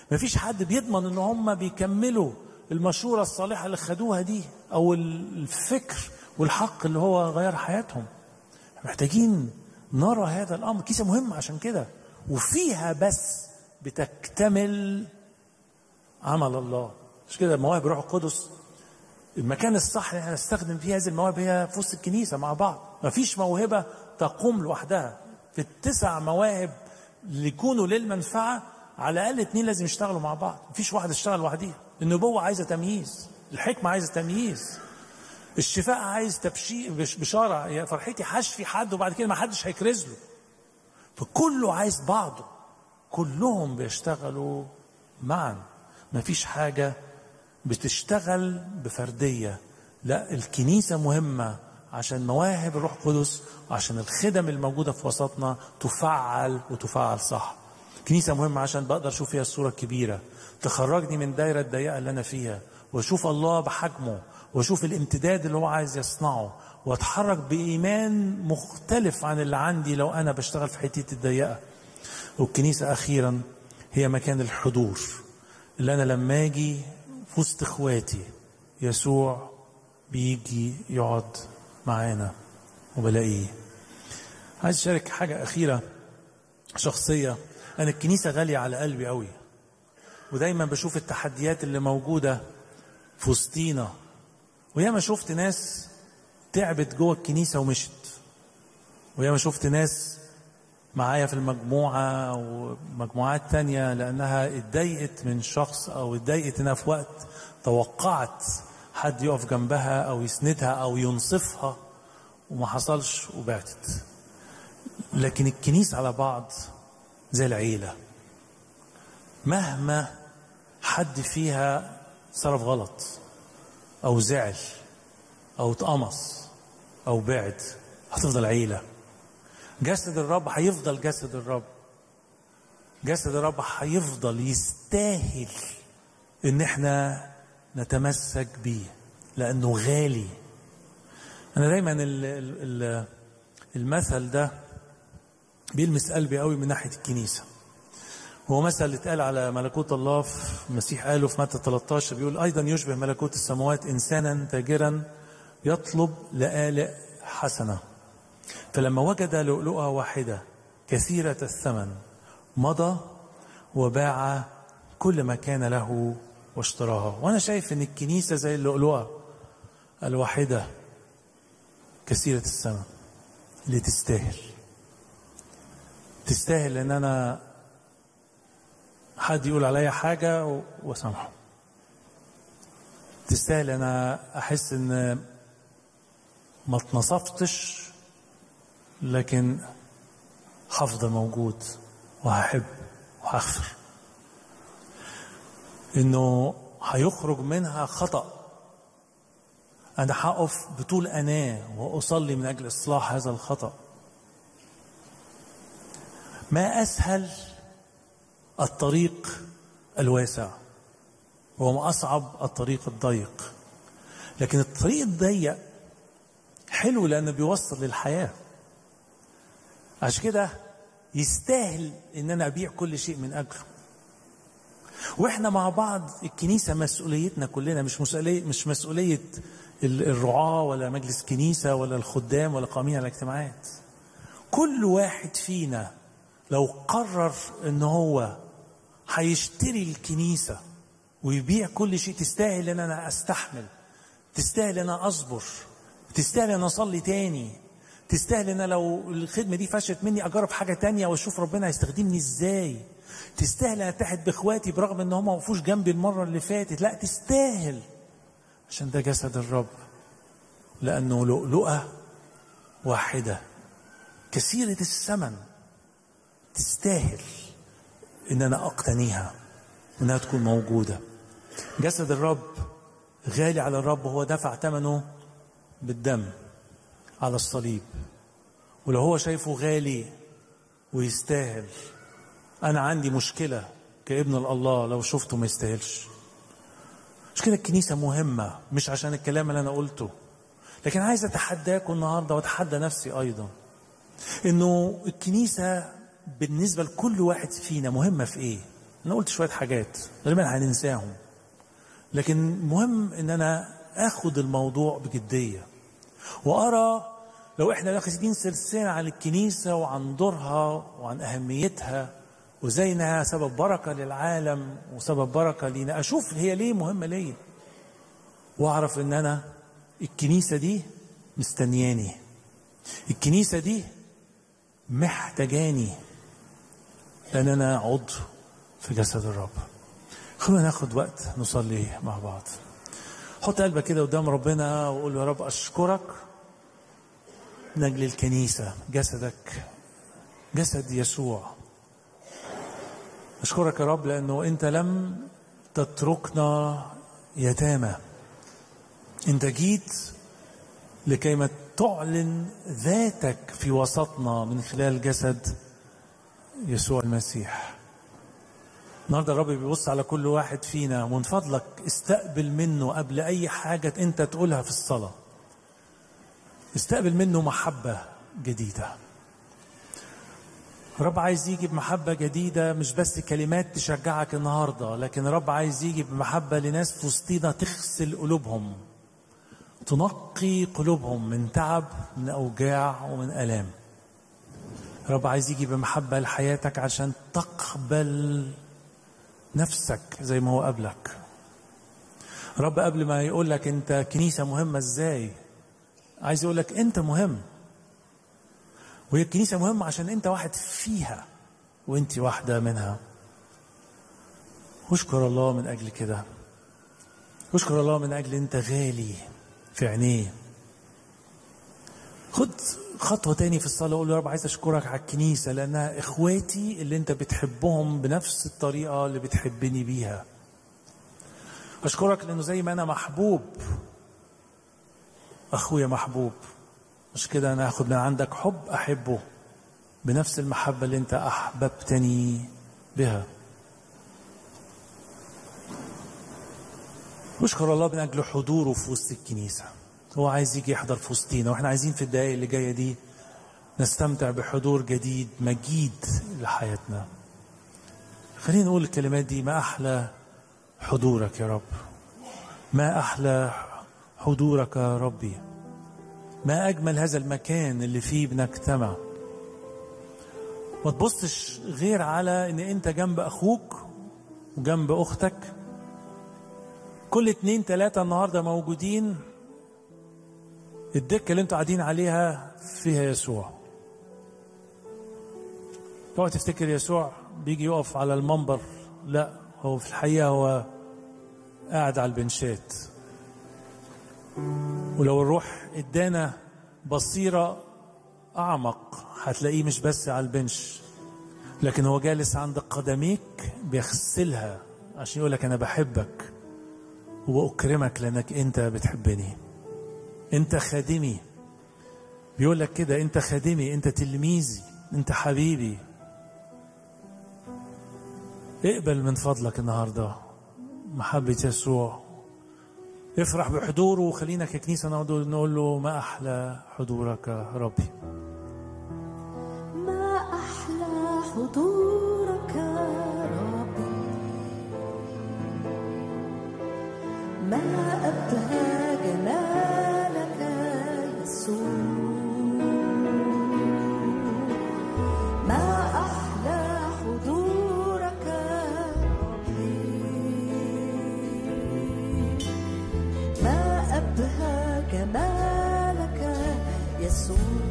B: مفيش حد بيضمن ان هم بيكملوا المشورة الصالحة اللي خدوها دي او الفكر والحق اللي هو غير حياتهم محتاجين نرى هذا الامر كيسة مهمة عشان كده وفيها بس بتكتمل عمل الله مش كده مواهب الروح القدس المكان الصح اللي احنا نستخدم فيه هذه المواهب هي في وسط الكنيسه مع بعض مفيش موهبه تقوم لوحدها في التسع مواهب اللي يكونوا للمنفعه على الاقل اتنين لازم يشتغلوا مع بعض مفيش واحد يشتغل لوحديها النبوه عايزه تمييز الحكمه عايزه تمييز الشفاء عايز تبشير بشاره يا فرحتي حشفي حد وبعد كده ما حدش هيكرز له فكله عايز بعضه كلهم بيشتغلوا معا مفيش حاجه بتشتغل بفرديه لا الكنيسه مهمه عشان مواهب الروح القدس وعشان الخدم الموجوده في وسطنا تفعل وتفعل صح كنيسه مهمه عشان بقدر اشوف فيها الصوره الكبيره تخرجني من دايره الضيقه اللي انا فيها واشوف الله بحجمه واشوف الامتداد اللي هو عايز يصنعه واتحرك بايمان مختلف عن اللي عندي لو انا بشتغل في حتتي الضيقه والكنيسه اخيرا هي مكان الحضور اللي انا لما اجي في وسط اخواتي يسوع بيجي يقعد معانا وبلاقيه عايز اشارك حاجه اخيره شخصيه انا الكنيسه غاليه على قلبي قوي ودايما بشوف التحديات اللي موجوده في وسطينا وياما شفت ناس تعبت جوه الكنيسه ومشت وياما شفت ناس معايا في المجموعة ومجموعات تانية لأنها اتضايقت من شخص أو اتضايقت إنها في وقت توقعت حد يقف جنبها أو يسندها أو ينصفها وما حصلش وبعتت لكن الكنيسة على بعض زي العيلة مهما حد فيها صرف غلط أو زعل أو اتقمص أو بعد هتفضل عيله جسد الرب هيفضل جسد الرب جسد الرب هيفضل يستاهل ان احنا نتمسك بيه لانه غالي انا دايما ال ال المثل ده بيلمس قلبي قوي من ناحيه الكنيسه هو مثل اللي اتقال على ملكوت الله في المسيح قاله في متى 13 بيقول ايضا يشبه ملكوت السماوات انسانا تاجرا يطلب لآلئ حسنه فلما وجد لؤلؤة واحدة كثيرة الثمن مضى وباع كل ما كان له واشتراها وأنا شايف إن الكنيسة زي اللؤلؤة الواحدة كثيرة الثمن اللي تستاهل تستاهل إن أنا حد يقول عليا حاجة وسامحه تستاهل أنا أحس إن ما اتنصفتش لكن هفضل موجود وهحب وهغفر انه هيخرج منها خطا انا هقف بطول اناه واصلي من اجل اصلاح هذا الخطا ما اسهل الطريق الواسع وما اصعب الطريق الضيق لكن الطريق الضيق حلو لانه بيوصل للحياه عشان كده يستاهل ان انا ابيع كل شيء من اجله واحنا مع بعض الكنيسه مسؤوليتنا كلنا مش مسؤوليه مش مسؤوليه الرعاه ولا مجلس كنيسه ولا الخدام ولا قائمين على الاجتماعات كل واحد فينا لو قرر ان هو هيشتري الكنيسه ويبيع كل شيء تستاهل ان انا استحمل تستاهل ان انا اصبر تستاهل ان اصلي تاني تستاهل ان لو الخدمه دي فشلت مني اجرب حاجه تانية واشوف ربنا هيستخدمني ازاي تستاهل ان اتحد باخواتي برغم ان هم ما وقفوش جنبي المره اللي فاتت لا تستاهل عشان ده جسد الرب لانه لؤلؤه واحده كثيره الثمن تستاهل ان انا اقتنيها وانها تكون موجوده جسد الرب غالي على الرب هو دفع ثمنه بالدم على الصليب ولو هو شايفه غالي ويستاهل انا عندي مشكله كابن الله لو شفته ما يستاهلش مش كده الكنيسه مهمه مش عشان الكلام اللي انا قلته لكن عايز اتحداكم النهارده واتحدى نفسي ايضا انه الكنيسه بالنسبه لكل واحد فينا مهمه في ايه انا قلت شويه حاجات غالبا هننساهم لكن مهم ان انا اخد الموضوع بجديه وارى لو احنا واخدين سلسله عن الكنيسه وعن دورها وعن اهميتها وزي انها سبب بركه للعالم وسبب بركه لينا اشوف هي ليه مهمه ليا واعرف ان انا الكنيسه دي مستنياني الكنيسه دي محتاجاني لان انا عضو في جسد الرب خلونا ناخد وقت نصلي مع بعض حط قلبك كده قدام ربنا وقول له يا رب اشكرك من اجل الكنيسه جسدك جسد يسوع اشكرك يا رب لانه انت لم تتركنا يتامى انت جيت لكيما تعلن ذاتك في وسطنا من خلال جسد يسوع المسيح النهارده الرب بيبص على كل واحد فينا ومن فضلك استقبل منه قبل اي حاجه انت تقولها في الصلاه استقبل منه محبه جديده رب عايز يجي بمحبة جديدة مش بس كلمات تشجعك النهاردة لكن رب عايز يجي بمحبة لناس في وسطينا تغسل قلوبهم تنقي قلوبهم من تعب من أوجاع ومن آلام رب عايز يجي بمحبة لحياتك عشان تقبل نفسك زي ما هو قبلك رب قبل ما يقول لك انت كنيسة مهمة ازاي عايز يقول لك انت مهم وهي الكنيسة مهمة عشان انت واحد فيها وانت واحدة منها اشكر الله من اجل كده اشكر الله من اجل انت غالي في عينيه خد خطوة تاني في الصلاة قول له يا رب عايز أشكرك على الكنيسة لأنها إخواتي اللي أنت بتحبهم بنفس الطريقة اللي بتحبني بيها أشكرك لأنه زي ما أنا محبوب أخويا محبوب مش كده أنا هاخد من عندك حب أحبه بنفس المحبة اللي أنت أحببتني بها واشكر الله من أجل حضوره في وسط الكنيسة هو عايز يجي يحضر في وسطينا واحنا عايزين في الدقائق اللي جايه دي نستمتع بحضور جديد مجيد لحياتنا خلينا نقول الكلمات دي ما احلى حضورك يا رب ما احلى حضورك يا ربي ما اجمل هذا المكان اللي فيه بنجتمع ما تبصش غير على ان انت جنب اخوك وجنب اختك كل اتنين تلاتة النهاردة موجودين الدكه اللي انتوا قاعدين عليها فيها يسوع اوعى تفتكر يسوع بيجي يقف على المنبر لا هو في الحقيقه هو قاعد على البنشات ولو الروح ادانا بصيره اعمق هتلاقيه مش بس على البنش لكن هو جالس عند قدميك بيغسلها عشان يقول لك انا بحبك واكرمك لانك انت بتحبني انت خادمي بيقول لك كده انت خادمي انت تلميذي انت حبيبي اقبل من فضلك النهارده محبة يسوع افرح بحضوره وخلينا ككنيسة نقول له ما أحلى حضورك ربي
C: ما أحلى حضورك ربي ما أبهى جمالك ما أحلى حضورك ربي ما أبهى جمالك يسوع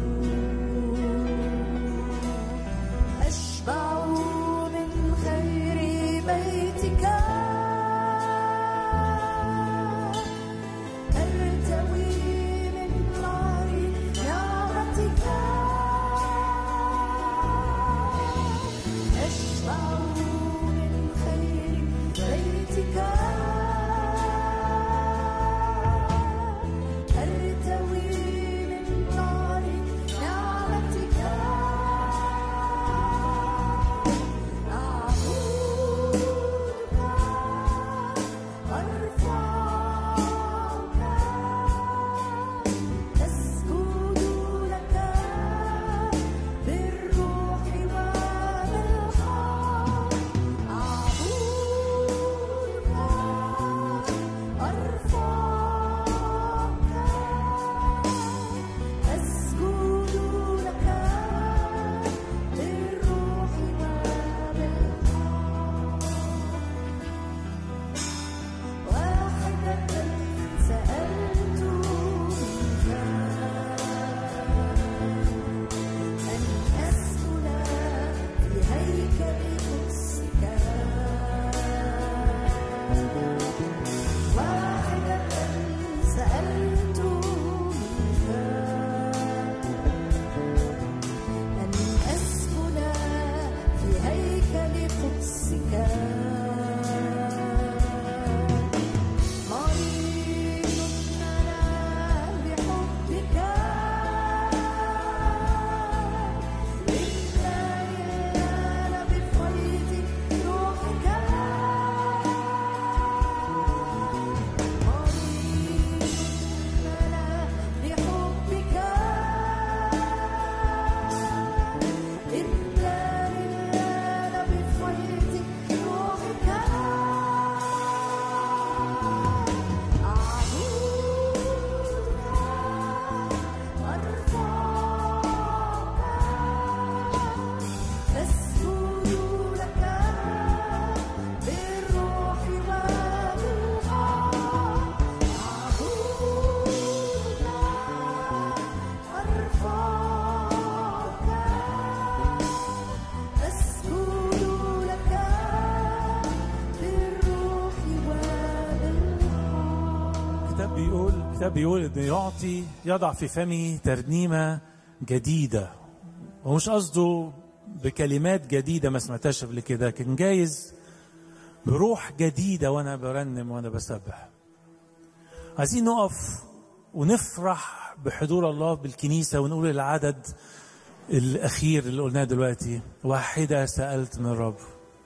C: أشبع من خير بيتك أرتوي من نار نعمتك أشبع من خير بيتك أرتوي من نار
B: بيقول الكتاب بيقول انه يعطي يضع في فمي ترنيمه جديده هو مش قصده بكلمات جديده ما سمعتهاش قبل كده لكن جايز بروح جديده وانا برنم وانا بسبح عايزين نقف ونفرح بحضور الله بالكنيسه ونقول العدد الاخير اللي قلناه دلوقتي واحده سالت من الرب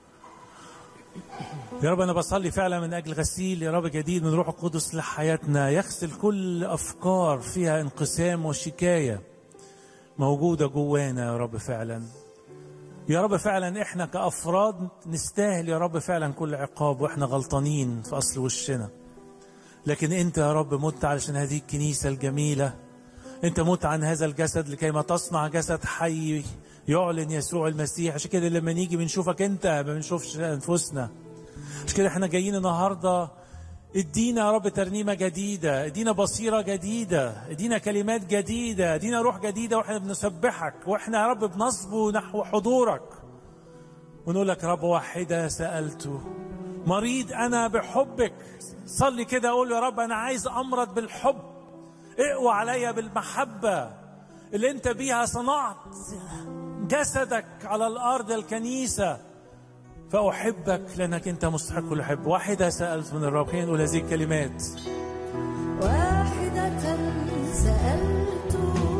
B: يا رب انا بصلي فعلا من اجل غسيل يا رب جديد من روح القدس لحياتنا يغسل كل افكار فيها انقسام وشكايه موجوده جوانا يا رب فعلا يا رب فعلا احنا كافراد نستاهل يا رب فعلا كل عقاب واحنا غلطانين في اصل وشنا لكن انت يا رب مت علشان هذه الكنيسه الجميله انت مت عن هذا الجسد لكي ما تصنع جسد حي يعلن يسوع المسيح عشان كده لما نيجي بنشوفك انت ما بنشوفش انفسنا عشان كده احنا جايين النهارده ادينا يا رب ترنيمه جديده ادينا بصيره جديده ادينا كلمات جديده ادينا روح جديده واحنا بنسبحك واحنا يا رب بنصبو نحو حضورك ونقول لك رب واحده سالته مريض انا بحبك صلي كده قول يا رب انا عايز امرض بالحب اقوى عليا بالمحبه اللي انت بيها صنعت جسدك على الارض الكنيسه فاحبك لانك انت مستحق الحب واحده سالت من الرب خلينا نقول هذه الكلمات
C: واحدة سألت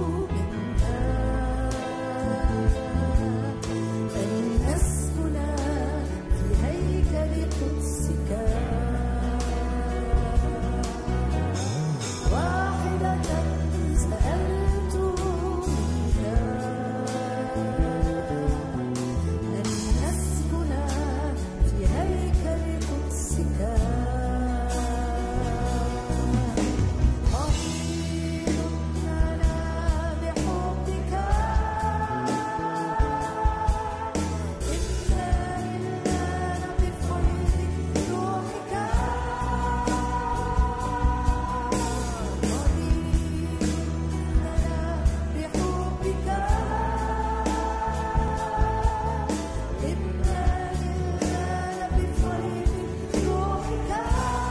C: منها أن نسكن في هيكل قدسك واحدة سألت منها أن نسكن في هيكل قدسك طهير لنا بحبك املأنا بفيض روحك طهير لنا بحبك املأنا بفيض روحك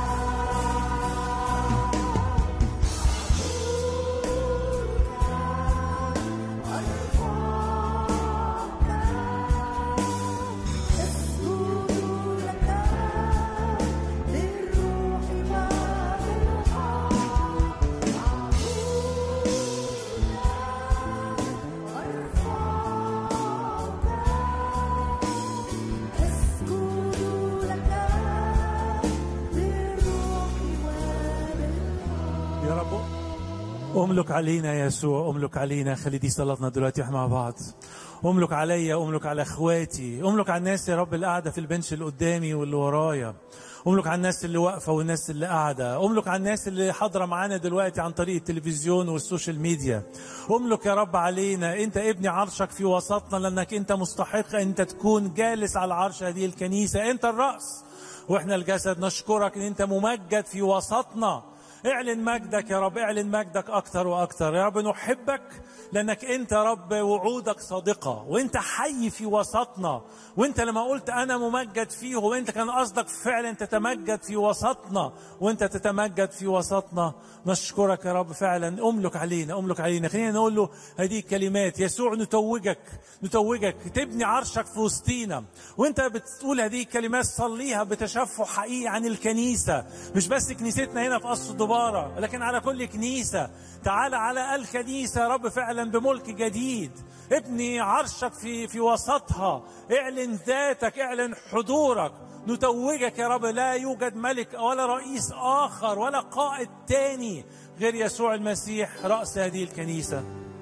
B: يا رب املك علينا يا يسوع املك علينا خلي دي صلاتنا دلوقتي احنا مع بعض املك عليا املك على اخواتي املك على الناس يا رب اللي قاعده في البنش اللي قدامي واللي ورايا املك على الناس اللي واقفه والناس اللي قاعده املك على الناس اللي حاضره معانا دلوقتي عن طريق التلفزيون والسوشيال ميديا املك يا رب علينا انت ابني عرشك في وسطنا لانك انت مستحق انت تكون جالس على عرش هذه الكنيسه انت الراس واحنا الجسد نشكرك ان انت ممجد في وسطنا اعلن مجدك يا رب اعلن مجدك اكتر واكتر يا رب نحبك لانك انت يا رب وعودك صادقه وانت حي في وسطنا وانت لما قلت انا ممجد فيه وانت كان قصدك فعلا تتمجد في وسطنا وانت تتمجد في وسطنا نشكرك يا رب فعلا املك علينا املك علينا خلينا نقول له هذه الكلمات يسوع نتوجك نتوجك تبني عرشك في وسطينا وانت بتقول هذه الكلمات صليها بتشفع حقيقي عن الكنيسه مش بس كنيستنا هنا في قصر دباره لكن على كل كنيسه تعال على الكنيسه يا رب فعلا بملك جديد ابني عرشك في في وسطها اعلن ذاتك اعلن حضورك نتوجك يا رب لا يوجد ملك ولا رئيس اخر ولا قائد تاني غير يسوع المسيح راس هذه الكنيسه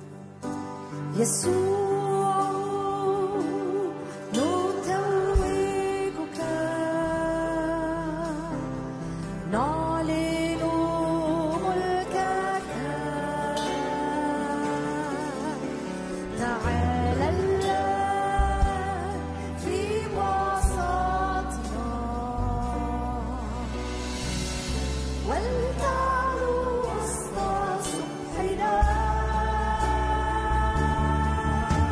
C: يسوع نتوجك نعلن ملكك تعالى الآن في وسطنا ولتعلو وسط صبحنا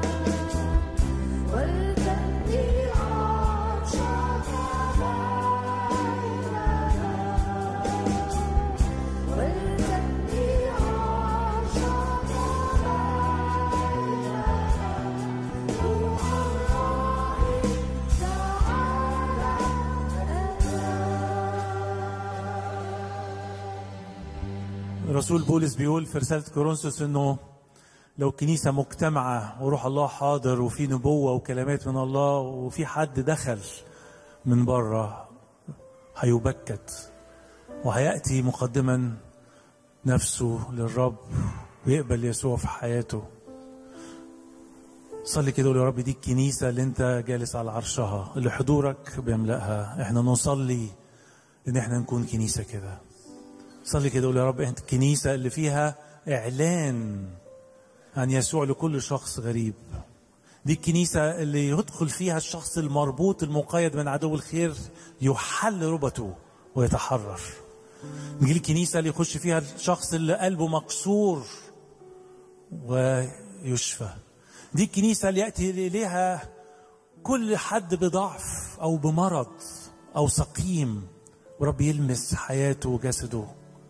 C: ولتأتي عطشك بيننا ولتأتي عطشك بيننا روح الله تعالى
B: رسول بولس بيقول في رسالة كورنثوس انه لو كنيسة مجتمعة وروح الله حاضر وفي نبوة وكلمات من الله وفي حد دخل من بره هيبكت وهيأتي مقدما نفسه للرب ويقبل يسوع في حياته صلي كده قول يا رب دي الكنيسة اللي انت جالس على عرشها اللي حضورك بيملأها احنا نصلي ان احنا نكون كنيسة كده صلي كده قول يا رب انت الكنيسة اللي فيها اعلان عن يسوع لكل شخص غريب دي الكنيسة اللي يدخل فيها الشخص المربوط المقيد من عدو الخير يحل ربطه ويتحرر دي الكنيسة اللي يخش فيها الشخص اللي قلبه مكسور ويشفى دي الكنيسة اللي يأتي إليها كل حد بضعف أو بمرض أو سقيم ورب يلمس حياته وجسده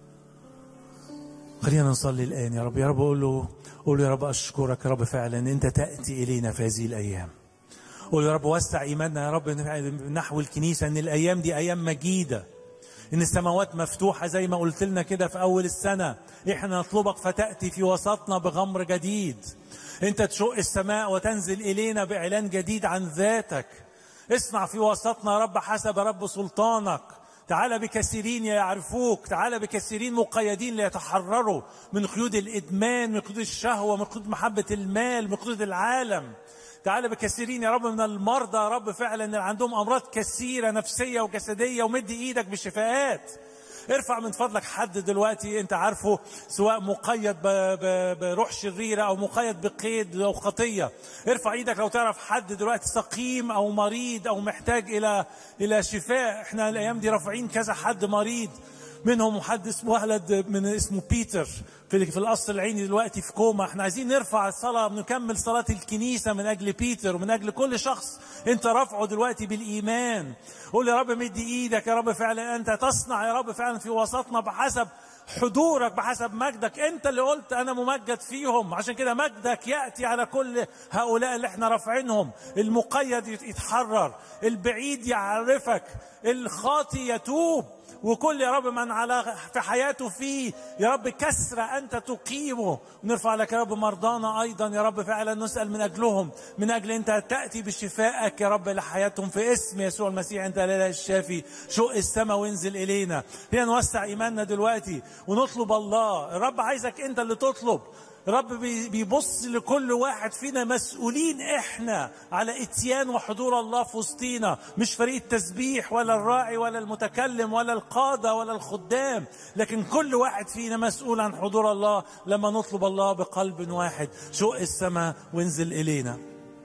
B: خلينا نصلي الآن يا رب يا رب أقول له قول له يا رب أشكرك يا رب فعلا إن أنت تأتي إلينا في هذه الأيام قول يا رب وسع إيماننا يا رب نحو الكنيسة إن الأيام دي أيام مجيدة إن السماوات مفتوحة زي ما قلت لنا كده في أول السنة إحنا نطلبك فتأتي في وسطنا بغمر جديد أنت تشق السماء وتنزل إلينا بإعلان جديد عن ذاتك اصنع في وسطنا يا رب حسب رب سلطانك تعال بكثيرين يعرفوك تعال بكثيرين مقيدين ليتحرروا من قيود الإدمان من قيود الشهوة من قيود محبة المال من قيود العالم تعال بكثيرين يا رب من المرضى يا رب فعلا اللي عندهم أمراض كثيرة نفسية وجسدية ومد إيدك بالشفاءات ارفع من فضلك حد دلوقتي انت عارفه سواء مقيد ب- ب- بروح شريرة او مقيد بقيد او خطية ارفع ايدك لو تعرف حد دلوقتي سقيم او مريض او محتاج الى الى شفاء احنا الايام دي رافعين كذا حد مريض منهم حد اسمه ولد من اسمه بيتر في في القصر العيني دلوقتي في كوما احنا عايزين نرفع الصلاه نكمل صلاه الكنيسه من اجل بيتر ومن اجل كل شخص انت رافعه دلوقتي بالايمان قول يا رب مد ايدك يا رب فعلا انت تصنع يا رب فعلا في وسطنا بحسب حضورك بحسب مجدك انت اللي قلت انا ممجد فيهم عشان كده مجدك ياتي على كل هؤلاء اللي احنا رافعينهم المقيد يتحرر البعيد يعرفك الخاطي يتوب وكل يا رب من على في حياته فيه يا رب كسرة أنت تقيمه ونرفع لك يا رب مرضانا أيضا يا رب فعلا نسأل من أجلهم من أجل أنت تأتي بشفائك يا رب لحياتهم في اسم يسوع المسيح أنت الإله الشافي شق السماء وانزل إلينا هنا نوسع إيماننا دلوقتي ونطلب الله الرب عايزك أنت اللي تطلب الرب بي- بيبص لكل واحد فينا مسؤولين احنا على اتيان وحضور الله في وسطينا مش فريق التسبيح ولا الراعي ولا المتكلم ولا القاده ولا الخدام لكن كل واحد فينا مسؤول عن حضور الله لما نطلب الله بقلب واحد شق السماء وانزل الينا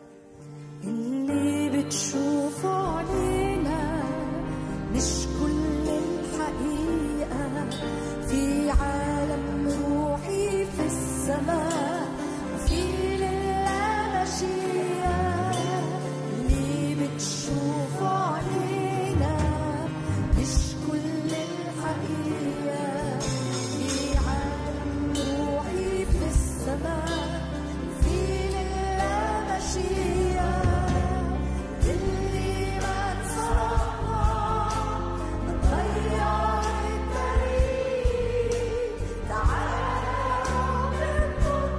C: اللي بتشوفه علينا مش كل الحقيقة في عالم روحي في السماء وفي لله مشيئة اللي بتشوفه علينا مش كل الحقيقة في عالم روحي في السماء في لله مشيئة اللي ما انصرفنا نضيع الطريق تعالى بالطرق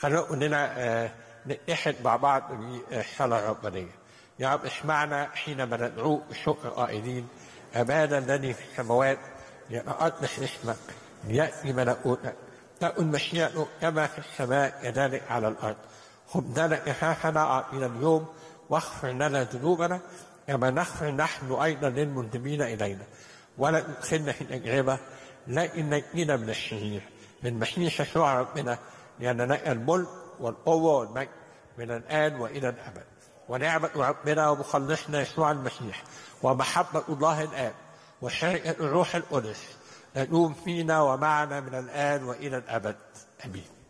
D: خلونا كلنا آه، نتحد مع بعض بالصلاة الربانية يا رب اسمعنا حينما ندعوك بشكر قائلين أبانا الذي في السماوات يتقدس اسمك ليأتي ملكوتك تكن مشيئتك كما في السماء كذلك على الأرض خبزنا كفافنا أعطينا اليوم واغفر لنا ذنوبنا كما نغفر نحن أيضا للمنتمين إلينا ولا تدخلنا في تجربة لكن نجينا من الشرير من مسيح يسوع ربنا لأن لك الملك والقوة والمجد من الآن وإلى الأبد ونعمة ربنا ومخلصنا يسوع المسيح ومحبة الله الآب وشركة الروح القدس تدوم فينا ومعنا من الآن وإلى الأبد آمين